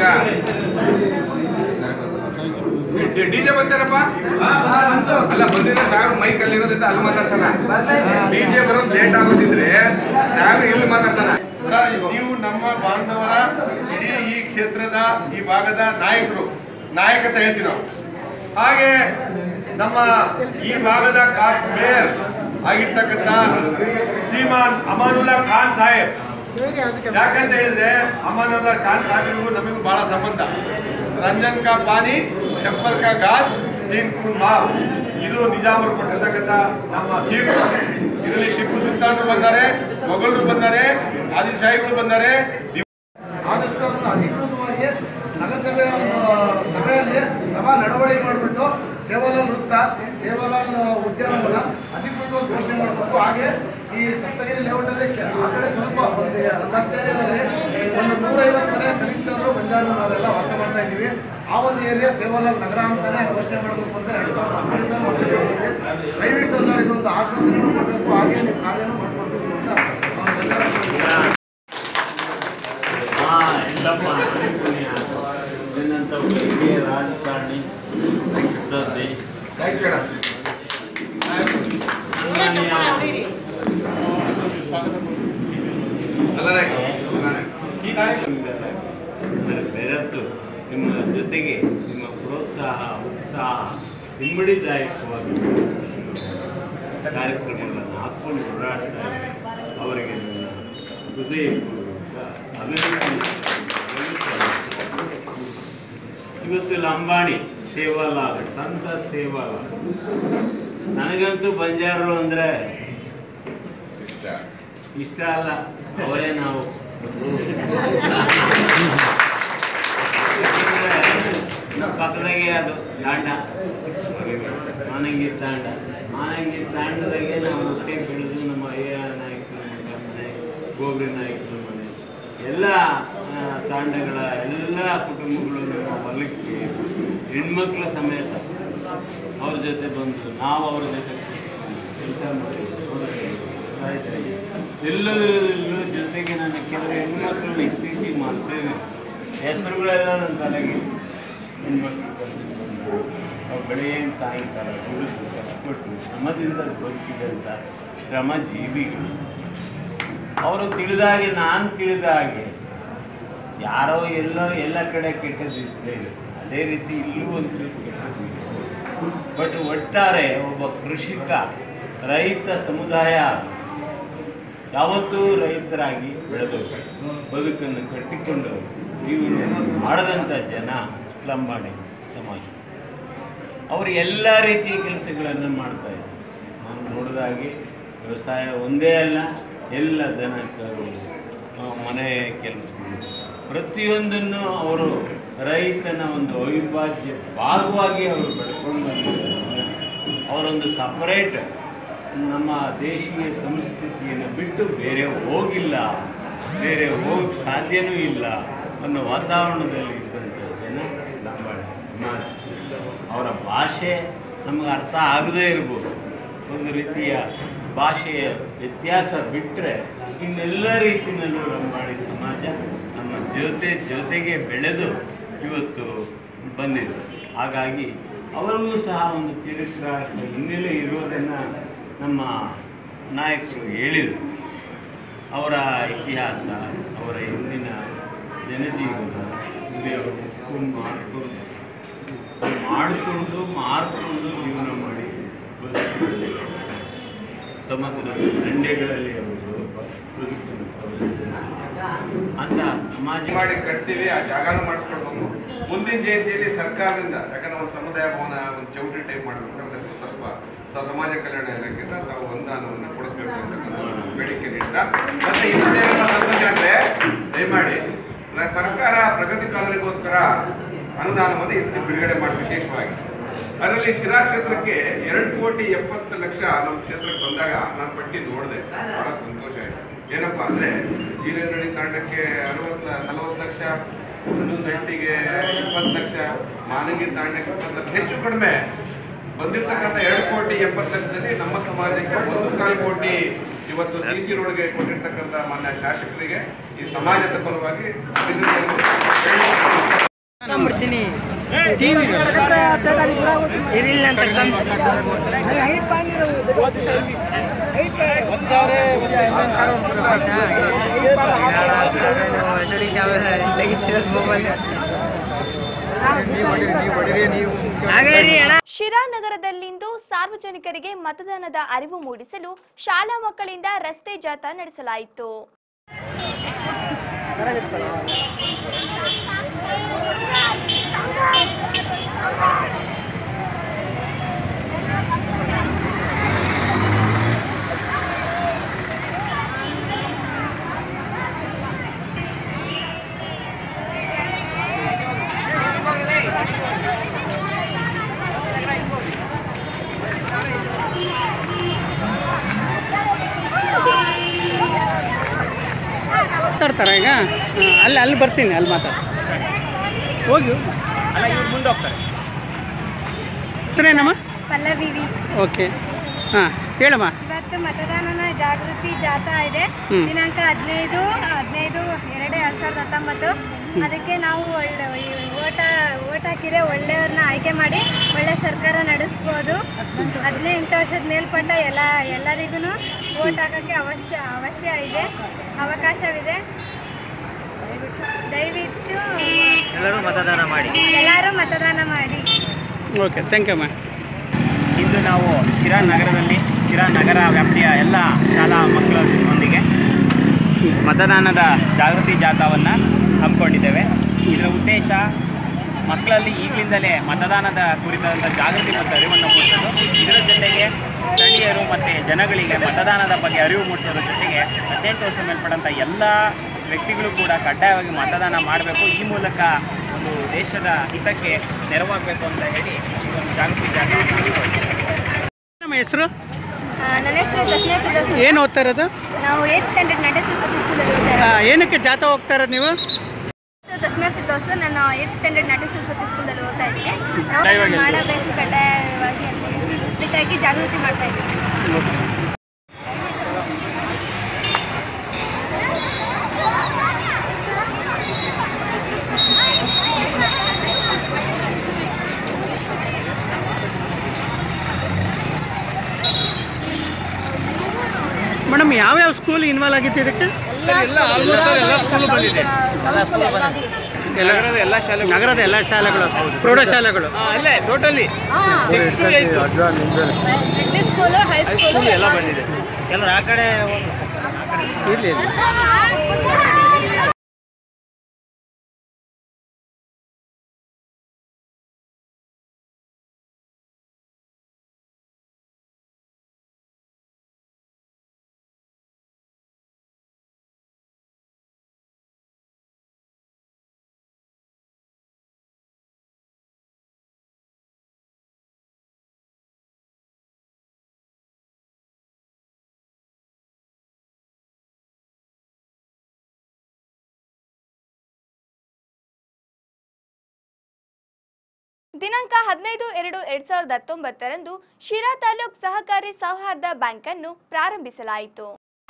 ಡಿಜೆ ಬಂತಾರಪ್ಪ ಅಲ್ಲ ಬಂದಿದ್ರೆ ಸಾಹೇಬ್ ಮೈಕ್ ಅಲ್ಲಿ ಇರೋದ್ರಿಂದ ಅಲ್ಲಿ ಮಾತಾಡ್ತಾನ ಡಿಜೆ ಬರೋದು ಲೇಟ್ ಆಗೋದಿದ್ರೆ ಸಾಹೇಬ್ ಎಲ್ಲಿ ಮಾತಾಡ್ತಾನ ನೀವು ನಮ್ಮ ಬಾಂಧವರ ಇಡೀ ಈ ಕ್ಷೇತ್ರದ ಈ ಭಾಗದ ನಾಯಕರು ನಾಯಕತೆ ಹೇಳ್ತೀವಿ ನಾವು ಹಾಗೆ ನಮ್ಮ ಈ ಭಾಗದ ಕಾಸ್ಟ್ ಮೇಯರ್ ಆಗಿರ್ತಕ್ಕಂಥ ಶ್ರೀಮಾನ್ ಅಮಾನುಲ್ಲಾ ಖಾನ್ ಸಾಹೇಬ್ ಯಾಕಂತ ಹೇಳಿದ್ರೆ ಅಮಾನುಲ್ಲಾ ಖಾನ್ ಸಾಹೇಬ್ರಿಗೂ ನಮಗೂ ಬಹಳ ಸಂಬಂಧ ರಂಜನ್ ಕಾ ಪಾನಿ ಚಪ್ಪಲ್ ಕಾ ಘಾಸ್ ತೀನ್ ಕುಲ್ ಮಾವ್ ಇದು ನಿಜಾಮರು ಕೊಟ್ಟಿರ್ತಕ್ಕಂಥ ನಮ್ಮ ತೀರ್ಪು ಇದರಲ್ಲಿ ಟಿಪ್ಪು ಸುಲ್ತಾನರು ಬಂದ್ದಾರೆ ಮೊಘಲರು ಬಂದ್ದಾರೆ ಆದಿಶಾಹಿಗಳು ಬಂದ್ದಾರೆ ಆದಷ್ಟು ಅದನ್ನು ಅಧಿಕೃತವಾಗಿ ನಗರಸಭೆಯ ಒಂದು ಸಭೆಯಲ್ಲಿ ಸಭಾ ನಡವಳಿಕೆ ಮಾಡಿಬಿಟ್ಟು ಸೇವಾಲಾಲ್ ವೃತ್ತ ಸೇವಾಲಾಲ್ ಉದ್ಯಾನವನ ಅಧಿಕೃತವಾಗಿ ಘೋಷಣೆ ಮಾಡಬೇಕು ಹಾಗೆ ಈ ಸಪ್ತಗಿರಿ ಲೇಔಟಲ್ಲಿ ಕೆ- ಆ ಕಡೆ ಸ್ವಲ್ಪ ಒಂದು ಒಂದಷ್ಟು ಏರಿಯಾದಲ್ಲಿ ಒಂದು ನೂರೈವತ್ತು ಮನೆ ಕನಿಷ್ಠ ಅಂದ್ರೂ ಬಂಜಾರು ನಾವೆಲ್ಲ ವಾಸ ಮಾಡ್ತಾ ಇದ್ದೀವಿ ಆ ಒಂದು ಏರಿಯಾ ಸೇವಾಲಾಲ್ ನಗರ ಅಂತಾನೆ ಘೋಷಣೆ ಮಾಡಬೇಕು ಅಂತ ಎರಡು ಸಾವಿರದ ಹದಿನೈದರಲ್ಲಿ ಮಾಡ್ಕೊಂಡಿದ್ದೀವಿ. ದಯವಿಟ್ಟು ಸರ್ ಇದೊಂದು ಆಶ್ವಾಸನೆ ಮಾಡಬೇಕು ಹಾಗೆ ನೀವು ಕಾರ್ಯನೂ ಮಾಡ್ಕೊಳ್ಬೇಕು ಅಂತ ನಾವೆಲ್ಲರೂ ರಾಜಕಾರಣಿ ಶ್ರದ್ಧೆ ಬೆರೆತು ನಿಮ್ಮ ಜೊತೆಗೆ ನಿಮ್ಮ ಪ್ರೋತ್ಸಾಹ ಉತ್ಸಾಹ ಇಮ್ಮಡಿದಾಯಕವಾಗಿ ಕಾರ್ಯಕ್ರಮಗಳನ್ನು ಹಾಕೊಂಡು ಓಡಾಡ್ತಾ ಇದ್ದಾರೆ ಅವರಿಗೆ ನನ್ನ ಹೃದಯಪೂರ್ವಕ ಅಭಿನಂದನೆ ಇವತ್ತು ಲಂಬಾಣಿ ಸೇವಾಲಾಲ್ ಸಂತ ಸೇವಾಲಾಲ್ ನನಗಂತೂ ಬಂಜಾರರು ಅಂದ್ರೆ ಇಷ್ಟ ಅಲ್ಲ ಅವರೇ ನಾವು ನಮ್ಮ ಪಕ್ಕದಾಗೆ ಅದು ತಾಂಡ ಮಾನಂಗಿ ತಾಂಡ ಮಾನಂಗಿ ತಾಂಡದಾಗೆ ನಾವು ಹುಟ್ಟಿ ಬೆಳೆದು ನಮ್ಮ ಅಯ್ಯ ನಾಯಕರ ಮನೆ ಮನೆ ಗೋಬ್ರಿ ನಾಯಕರ ಮನೆ ಎಲ್ಲ ಆ, ತಾಂಡಗಳ ಎಲ್ಲ ಕುಟುಂಬಗಳು ನಮ್ಮ ಹೊಲಕ್ಕೆ ಹೆಣ್ಮಕ್ಳ ಸಮೇತ ಅವ್ರ ಜೊತೆ ಬಂದು ನಾವು ಅವ್ರ ಜೊತೆ ಕೆಲಸ ಮಾಡಿ ಎಲ್ಲದರಲ್ಲೂ ಜೊತೆಗೆ ನನ್ನ ಕೆಲವು ಹೆಣ್ಮಕ್ಳನ್ನ ಇತ್ತೀಚೆಗೆ ಮಾಡ್ತೇವೆ ಹೆಸರುಗಳೆಲ್ಲ ನನ್ನ ತಲೆಗೆ ಹೆಣ್ಮಕ್ಳು ಕರ್ಕೊಂಡು ಬಂದು ಅವ್ರು ಬೆಳೆಯ ಸಾಯಂಕಾಲ ದುಡಿದು ಕಷ್ಟಪಟ್ಟು ಶ್ರಮದಿಂದ ಬದುಕಿದಂಥ ಶ್ರಮ ಜೀವಿಗಳು ಅವರು ತಿಳಿದಾಗೆ ನಾನು ತಿಳಿದ ಹಾಗೆ ಯಾರೋ ಎಲ್ಲೋ ಎಲ್ಲ ಕಡೆ ಕೆಟ್ಟದ್ದು ಇದ್ದೇ ಇದೆ ಅದೇ ರೀತಿ ಇಲ್ಲೂ ಒಂದು ಕೆಟ್ಟದ್ದು ಬಟ್ ಒಟ್ಟಾರೆ ಒಬ್ಬ ಕೃಷಿಕ ರೈತ ಸಮುದಾಯ ಯಾವತ್ತೂ ರೈತರಾಗಿ ಬೆಳೆದವರು ಬದುಕನ್ನು ಕಟ್ಟಿಕೊಂಡವರು ಜೀವನ ಮಾಡದಂಥ ಜನ ಲಂಬಾಣಿ ಸಮಾಜ ಅವರು ಎಲ್ಲ ರೀತಿಯ ಕೆಲಸಗಳನ್ನು ಮಾಡ್ತಾ ಇದ್ದಾರೆ ನಾನು ನೋಡಿದಾಗೆ ವ್ಯವಸಾಯ ಒಂದೇ ಅಲ್ಲ ಎಲ್ಲ ದನ ಕರು ಆ, ಮನೆ ಕೆಲಸಗಳು ಪ್ರತಿಯೊಂದನ್ನು ಅವರು ರೈತನ ಒಂದು ಅವಿಭಾಜ್ಯ ಭಾಗವಾಗಿ ಅವರು ಬೆಳ್ಕೊಂಡು ಬಂದಿದ್ದಾರೆ ಅವರೊಂದು ಸಪರೇಟ್ ನಮ್ಮ ದೇಶೀಯ ಸಂಸ್ಕೃತಿಯನ್ನು ಬಿಟ್ಟು ಬೇರೆ ಹೋಗಿಲ್ಲ ಬೇರೆ ಹೋಗಕ್ಕೆ ಸಾಧ್ಯನೂ ಇಲ್ಲ ಅನ್ನೋ ವಾತಾವರಣದಲ್ಲಿ ಇದ್ದಂಥ ಜನ ಲಂಬಾಣಿ ಸಮಾಜ ಅವರ ಭಾಷೆ ನಮಗೆ ಅರ್ಥ ಆಗದೇ ಇರ್ಬೋದು ಒಂದು ರೀತಿಯ ಭಾಷೆಯ ವ್ಯತ್ಯಾಸ ಬಿಟ್ಟರೆ ಇನ್ನೆಲ್ಲ ರೀತಿಯಲ್ಲೂ ಲಂಬಾಣಿ ಸಮಾಜ ನಮ್ಮ ಜೊತೆ ಜೊತೆಗೆ ಬೆಳೆದು ಇವತ್ತು ಬಂದಿದೆ ಹಾಗಾಗಿ ಅವರಿಗೂ ಸಹ ಒಂದು ಚರಿತ್ರಾರ್ಥ ಹಿನ್ನೆಲೆ ಇರುವುದನ್ನು ನಮ್ಮ ನಾಯಕರು ಹೇಳಿದರು ಅವರ ಇತಿಹಾಸ ಅವರ ಹಿಂದಿನ ಜನಜೀವನ ಇಲ್ಲಿ ಅವರು ಹುಡ್ಕೊಂಡು ಮಾಡಿಕೊಂಡು ಮಾಡಿಕೊಂಡು ಮಾರ್ಕೊಂಡು ಜೀವನ ಮಾಡಿ ಬದುಕಿದ್ದಾರೆ. ಸಮಗ್ರ ದಂಡೆಗಳಲ್ಲಿ ಅವರು ಬದುಕನ್ನು ಸಾಗಿಸಿದ್ದಾರೆ. ಅಂತ ಸಮಾಜ ಮಾಡಿ ಕಟ್ತೀವಿ ಆ ಜಾಗನೂ ಮಾಡಿಸ್ಕೊಳ್ಬೇಕು ಮುಂದಿನ ಜಯಂತಿಯಲ್ಲಿ ಸರ್ಕಾರದಿಂದ ಯಾಕಂದ್ರೆ ಒಂದು ಸಮುದಾಯ ಭವನ ಒಂದು ಚೌಟ್ರಿ ಟೈಪ್ ಮಾಡಬೇಕು ಅದಕ್ಕೆ ಸ್ವಲ್ಪ ಸ- ಸಮಾಜ ಕಲ್ಯಾಣ ಇಲಾಖೆಯಿಂದ ತಾವು ಅನುದಾನವನ್ನು ಕೊಡಿಸ್ಬೇಕು ಅಂತಕ್ಕಂಥ ಬೇಡಿಕೆ ನೀಡ್ತಾ ಮತ್ತೆ ಇನ್ನೊಂದೇನಪ್ಪ ಅಂತಂದ್ರೆ ಅಂದ್ರೆ ದಯಮಾಡಿ ನ- ಸರ್ಕಾರ ಪ್ರಗತಿ ಕಾಲೋನಿಗೋಸ್ಕರ ಅನುದಾನವನ್ನು ಈ ಸತಿ ಬಿಡುಗಡೆ ಮಾಡಿ ವಿಶೇಷವಾಗಿ ಅದರಲ್ಲಿ ಶಿರಾ ಕ್ಷೇತ್ರಕ್ಕೆ ಎರಡು ಕೋಟಿ ಎಪ್ಪತ್ತು ಲಕ್ಷ ನಮ್ಮ ಕ್ಷೇತ್ರಕ್ಕೆ ಬಂದಾಗ ನಾನು ಪಟ್ಟಿ ನೋಡಿದೆ ಬಹಳ ಸಂತೋಷ ಆಯ್ತು ಏನಪ್ಪಾ ಅಂದ್ರೆ ಹಿರೇನಹಳ್ಳಿ ತಾಂಡಕ್ಕೆ ಅರವತ್ತು ನಲವತ್ತು ಲಕ್ಷ ಇನ್ನೊಂದು ಹಟ್ಟಿಗೆ ಇಪ್ಪತ್ತು ಲಕ್ಷ ಮಾನಂಗಿ ತಾಂಡಕ್ಕೆ ಇಪ್ಪತ್ತು ಲಕ್ಷ ಹೆಚ್ಚು ಕಡಿಮೆ ಬಂದಿರ್ತಕ್ಕಂಥ ಎರಡು ಕೋಟಿ ಎಪ್ಪತ್ತು ಲಕ್ಷದಲ್ಲಿ ನಮ್ಮ ಸಮಾಜಕ್ಕೆ ಒಂದು ಕಾಲು ಕೋಟಿ ಇವತ್ತು ಸಿ ಸಿ ರೋಡ್ಗೆ ಕೊಟ್ಟಿರ್ತಕ್ಕಂಥ ಮಾನ್ಯ ಶಾಸಕರಿಗೆ ಈ ಸಮಾಜದ ಪರವಾಗಿ ಅಭಿನಂದನೆಗಳು ಬಿಡ್ತೀನಿ ಇರಿಲ್ಲ ಅಂತ ಶಿರಾ ನಗರದಲ್ಲಿಂದು ಸಾರ್ವಜನಿಕರಿಗೆ ಮತದಾನದ ಅರಿವು ಮೂಡಿಸಲು ಶಾಲಾ ಮಕ್ಕಳಿಂದ ರಸ್ತೆ ಜಾಥಾ ನಡೆಸಲಾಯಿತು ಮಾತಾಡ್ತಾರ ಈಗ ಹಾ, ಅಲ್ಲಿ ಅಲ್ಲಿ ಬರ್ತೀನಿ ಅಲ್ಲಿ ಮಾತಾಡ ಹೋಗಿ ಅಲ್ಲ ಇವ್ರು ಮುಂದೆ ಹೋಗ್ತಾರೆ ಹೆಸರೇನಮ್ಮ ಪಲ್ಲವಿ ವಿ. ಓಕೆ ಹಾಂ ಹೇಳಮ್ಮ ಇವತ್ತು ಮತದಾನನ ಜಾಗೃತಿ ಜಾಥಾ ಇದೆ ಹ್ಮ್. ದಿನಾಂಕ ಹದಿನೈದು ಹದಿನೈದು ಎರಡು ಎರಡ್ ಸಾವಿರದ ಹತ್ತೊಂಬತ್ತು ಅದಕ್ಕೆ ನಾವು ಒಳ್ಳೆ ಈ ಓಟ ಓಟ್ ಹಾಕಿದ್ರೆ ಒಳ್ಳೆಯವ್ರನ್ನ ಆಯ್ಕೆ ಮಾಡಿ ಒಳ್ಳೆ ಸರ್ಕಾರ ನಡೆಸ್ಬೋದು ಹದಿನೆಂಟು ವರ್ಷದ ಮೇಲ್ಪಟ್ಟ ಎಲ್ಲ ಎಲ್ಲರಿಗೂ ಓಟ್ ಹಾಕಕ್ಕೆ ಅವಶ್ಯ ಅವಶ್ಯ ಇದೆ ಅವಕಾಶವಿದೆ ದಯವಿಟ್ಟು ಎಲ್ಲರೂ ಮತದಾನ ಮಾಡಿ ಎಲ್ಲರೂ ಮತದಾನ ಮಾಡಿ ಓಕೆ ಥ್ಯಾಂಕ್ ಯು ಅಮ್ಮ ಇಂದು ನಾವು ಶಿರಾ ನಗರದಲ್ಲಿ ಶಿರಾ ನಗರ ವ್ಯಾಪ್ತಿಯ ಎಲ್ಲ ಶಾಲಾ ಮಕ್ಕಳೊಂದಿಗೆ ಮತದಾನದ ಜಾಗೃತಿ ಜಾಥಾವನ್ನು ಹಮ್ಮಿಕೊಂಡಿದ್ದೇವೆ ಇದರ ಉದ್ದೇಶ ಮಕ್ಕಳಲ್ಲಿ ಈಗಲಿಂದಲೇ ಮತದಾನದ ಕುರಿತಾದಂಥ ಜಾಗೃತಿ ಮತ್ತು ಅರಿವನ್ನು ಮೂಡಿಸೋದು ಇದರ ಜೊತೆಗೆ ಸ್ಥಳೀಯರು ಮತ್ತು ಜನಗಳಿಗೆ ಮತದಾನದ ಬಗ್ಗೆ ಅರಿವು ಮೂಡಿಸೋದ್ರ ಜೊತೆಗೆ ಹದಿನೆಂಟು ವರ್ಷ ಮೇಲ್ಪಟ್ಟಂಥ ಎಲ್ಲ ವ್ಯಕ್ತಿಗಳು ಕೂಡ ಕಡ್ಡಾಯವಾಗಿ ಮತದಾನ ಮಾಡಬೇಕು ಈ ಮೂಲಕ ಒಂದು ದೇಶದ ಹಿತಕ್ಕೆ ನೆರವಾಗಬೇಕು ಅಂತ ಹೇಳಿ ಈ ಒಂದು ಜಾಗೃತಿ ಜಾಗೃತಿ ನಮ್ಮ ಹೆಸರು ಆ, ನನ್ನ ಹೆಸರು ದರ್ಶನ ಫಿರ್ದೌಸ್ ಅಂತ. ಏನು ಓದ್ತಾ ಇರೋದು ನಾವು ಏತ್ ಸ್ಟ್ಯಾಂಡರ್ಡ್ ನಡೆ ತಿರುಪತಿ ಸ್ಕೂಲಲ್ಲಿ ಓದ್ತಾ ಆ, ಇರೋದು ಏನಕ್ಕೆ ಜಾಥಾ ಹೋಗ್ತಾ ಇರೋದು ನೀವು ಹೆಸರು ದರ್ಶನ ಫಿರ್ದೌಸ್ ನಾನು ಏತ್ ಸ್ಟ್ಯಾಂಡರ್ಡ್ ನಡೆ ತಿರುಪತಿ ಸ್ಕೂಲಲ್ಲಿ ಓದ್ತಾ ಇದ್ದೀನಿ ನಾವು ಕಡ್ಡಾಯವಾಗಿ. ಮಾಡಬೇಕು ಕಡ್ಡಾಯವಾಗಿ ಅಂತ ಹೇಳಿ ಅದಕ್ಕಾಗಿ ಜಾಗೃತಿ ಮಾಡ್ತಾ ಇದ್ದೀವಿ ಮೇಡಮ್ ಯಾವ್ಯಾವ ಸ್ಕೂಲ್ ಇನ್ವಾಲ್ವ್ ಆಗಿತ್ತು ಇದಕ್ಕೆ ಎಲ್ಲ ಆಲ್ಮೋಸ್ಟ್ ಎಲ್ಲ ಸ್ಕೂಲ್ ಬಂದಿದೆ ನಗರದ ಎಲ್ಲ ಶಾಲೆಗಳು ನಗರದ ಎಲ್ಲ ಶಾಲೆಗಳು ಪ್ರೌಢಶಾಲೆಗಳು ಅಲ್ಲೇ ಟೋಟಲಿ ಸ್ಕೂಲು ಹೈಸ್ಕೂಲು ಎಲ್ಲ ಬಂದಿದೆ ಎಲ್ಲ ಆ ಕಡೆ ಇರ್ಲಿ ಇರ್ಲಿ. ದಿನಾಂಕ ಹದಿನೈದು ಎರಡು ಎರಡ್ ಸಾವಿರದ ಹತ್ತೊಂಬತ್ತರಂದು ಶಿರಾ ತಾಲೂಕ್ ಸಹಕಾರಿ ಸೌಹಾರ್ದ ಬ್ಯಾಂಕ್ ಅನ್ನು ಪ್ರಾರಂಭಿಸಲಾಯಿತು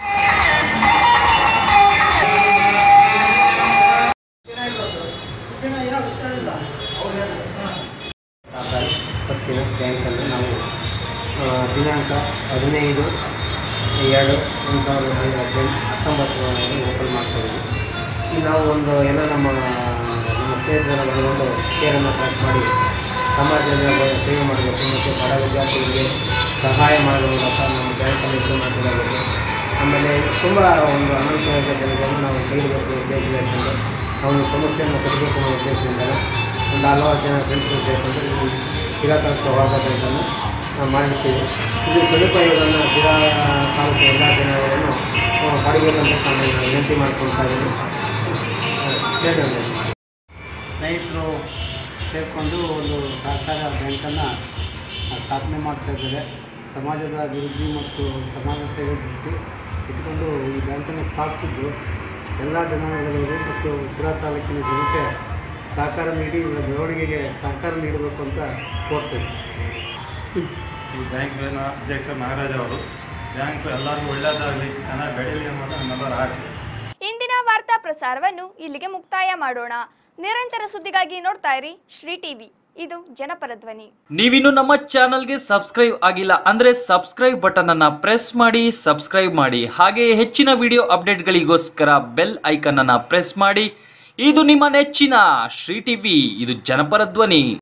ಸಹಕಾರಿ ಪತ್ತಿನ ಬ್ಯಾಂಕನ್ನು ನಾವು ಆ, ದಿನಾಂಕ ಹದಿನೈದು ಎರಡು ಒಂದು ಸಾವಿರದ ಒಂಬೈನೂರ ಹದಿನೆಂಟು ಹತ್ತೊಂಬತ್ತರಲ್ಲಿ ಓಪನ್ ಮಾಡ್ತಾಯಿದ್ವಿ ಈಗ ನಾವು ಒಂದು ಎಲ್ಲ ನಮ್ಮ ನಮ್ಮ ಸ್ನೇಹಿತರೆಲ್ಲ ಒಳಗೊಂಡು ಶೇರನ್ನು ಕಲೆಕ್ಟ್ ಮಾಡಿ ಸಮಾಜದ ಸೇವೆ ಮಾಡಬೇಕು ಮತ್ತು ಬಡ ವಿದ್ಯಾರ್ಥಿಗಳಿಗೆ ಸಹಾಯ ಮಾಡುವ ಮೂಲಕ ನಮ್ಮ ಬ್ಯಾಂಕಲ್ಲಿ ಇದು ಮಾಡ್ಕೊಳ್ಳಬೇಕು ಆಮೇಲೆ ತುಂಬ ಒಂದು ಅನಾನುಕೂಲ ಜನಗಳನ್ನು ನಾವು ಕೈಗೊಳ್ಳಬೇಕು ಉದ್ದೇಶದಿಂದ ಅವನ ಸಮಸ್ಯೆಯನ್ನು ತರಬೇಕು ಅನ್ನೋ ಉದ್ದೇಶದಿಂದ ಒಂದು ಹಲವಾರು ಜನ ಫ್ರೆಂಡ್ಸ್ಗಳು ಸೇರಿಕೊಂಡು ಈ ಶಿರಾತಾಲೂಕು ಸೌಹಾರ್ದ ಬ್ಯಾಂಕನ್ನು ನಾವು ಮಾಡಿರ್ತೀವಿ ಇದು ಸದುಪಯೋಗವನ್ನು ಶಿರಾ ತಾಲೂಕು ಎಲ್ಲ ಜನಗಳನ್ನು ಆ, ಪಡಿಬೇಕಂತ ನಾನು ವಿನಂತಿ ಮಾಡ್ಕೊಳ್ತಾ ಇದ್ದೀನಿ ಸೇರಿದೆ ಸ್ನೇಹಿತರು ಸೇರಿಕೊಂಡು ಒಂದು ಸಹಕಾರ ಬ್ಯಾಂಕನ್ನು ಸ್ಥಾಪನೆ ಮಾಡ್ತಾ ಇದ್ದಾರೆ ಸಮಾಜದ ಅಭಿವೃದ್ಧಿ ಮತ್ತು ಸಮಾಜ ಸೇವೆ ದೃಷ್ಟಿ ಇಟ್ಕೊಂಡು ಈ ಬ್ಯಾಂಕನ್ನು ಸ್ಥಾಪಿಸಿದ್ದು ಎಲ್ಲ ಜನಾಂಗಗಳಿಗೂ ಮತ್ತು ಶಿರಾ ತಾಲೂಕಿನ ಜನತೆ ಸಹಕಾರ ನೀಡಿ ಇವರ ಬೆಳವಣಿಗೆಗೆ ಸಹಕಾರ ನೀಡಬೇಕು ಅಂತ ಕೋರ್ತೇನೆ ಈ ಬ್ಯಾಂಕಿನ ಅಧ್ಯಕ್ಷ ನಾಗರಾಜ್ ಅವರು ಬ್ಯಾಂಕ್ ಎಲ್ಲರಿಗೂ ಒಳ್ಳೆಯದಾಗಲಿ ಚೆನ್ನಾಗಿ ಬೆಳೀಲಿ ಅನ್ನೋದು ನಮ್ಮೆಲ್ಲರ ಆಸೆ ಇಂದಿನ ವಾರ್ತಾ ಪ್ರಸಾರವನ್ನು ಇಲ್ಲಿಗೆ ಮುಕ್ತಾಯ ಮಾಡೋಣ ನಿರಂತರ ಸುದ್ದಿಗಾಗಿ ನೋಡ್ತಾ ಇರಿ ಶ್ರೀ ಟಿವಿ ಇದು ಜನಪರ ಧ್ವನಿ ನೀವಿನ್ನು ನಮ್ಮ ಚಾನಲ್ಗೆ ಸಬ್ಸ್ಕ್ರೈಬ್ ಆಗಿಲ್ಲ ಅಂದ್ರೆ ಸಬ್ಸ್ಕ್ರೈಬ್ ಬಟನ್ ಅನ್ನ ಪ್ರೆಸ್ ಮಾಡಿ ಸಬ್ಸ್ಕ್ರೈಬ್ ಮಾಡಿ ಹಾಗೆ ಹೆಚ್ಚಿನ ವಿಡಿಯೋ ಅಪ್ಡೇಟ್ಗಳಿಗೋಸ್ಕರ ಬೆಲ್ ಐಕನ್ ಅನ್ನ ಪ್ರೆಸ್ ಮಾಡಿ ಇದು ನಿಮ್ಮ ನೆಚ್ಚಿನ ಶ್ರೀ ಟಿವಿ ಇದು ಜನಪರ ಧ್ವನಿ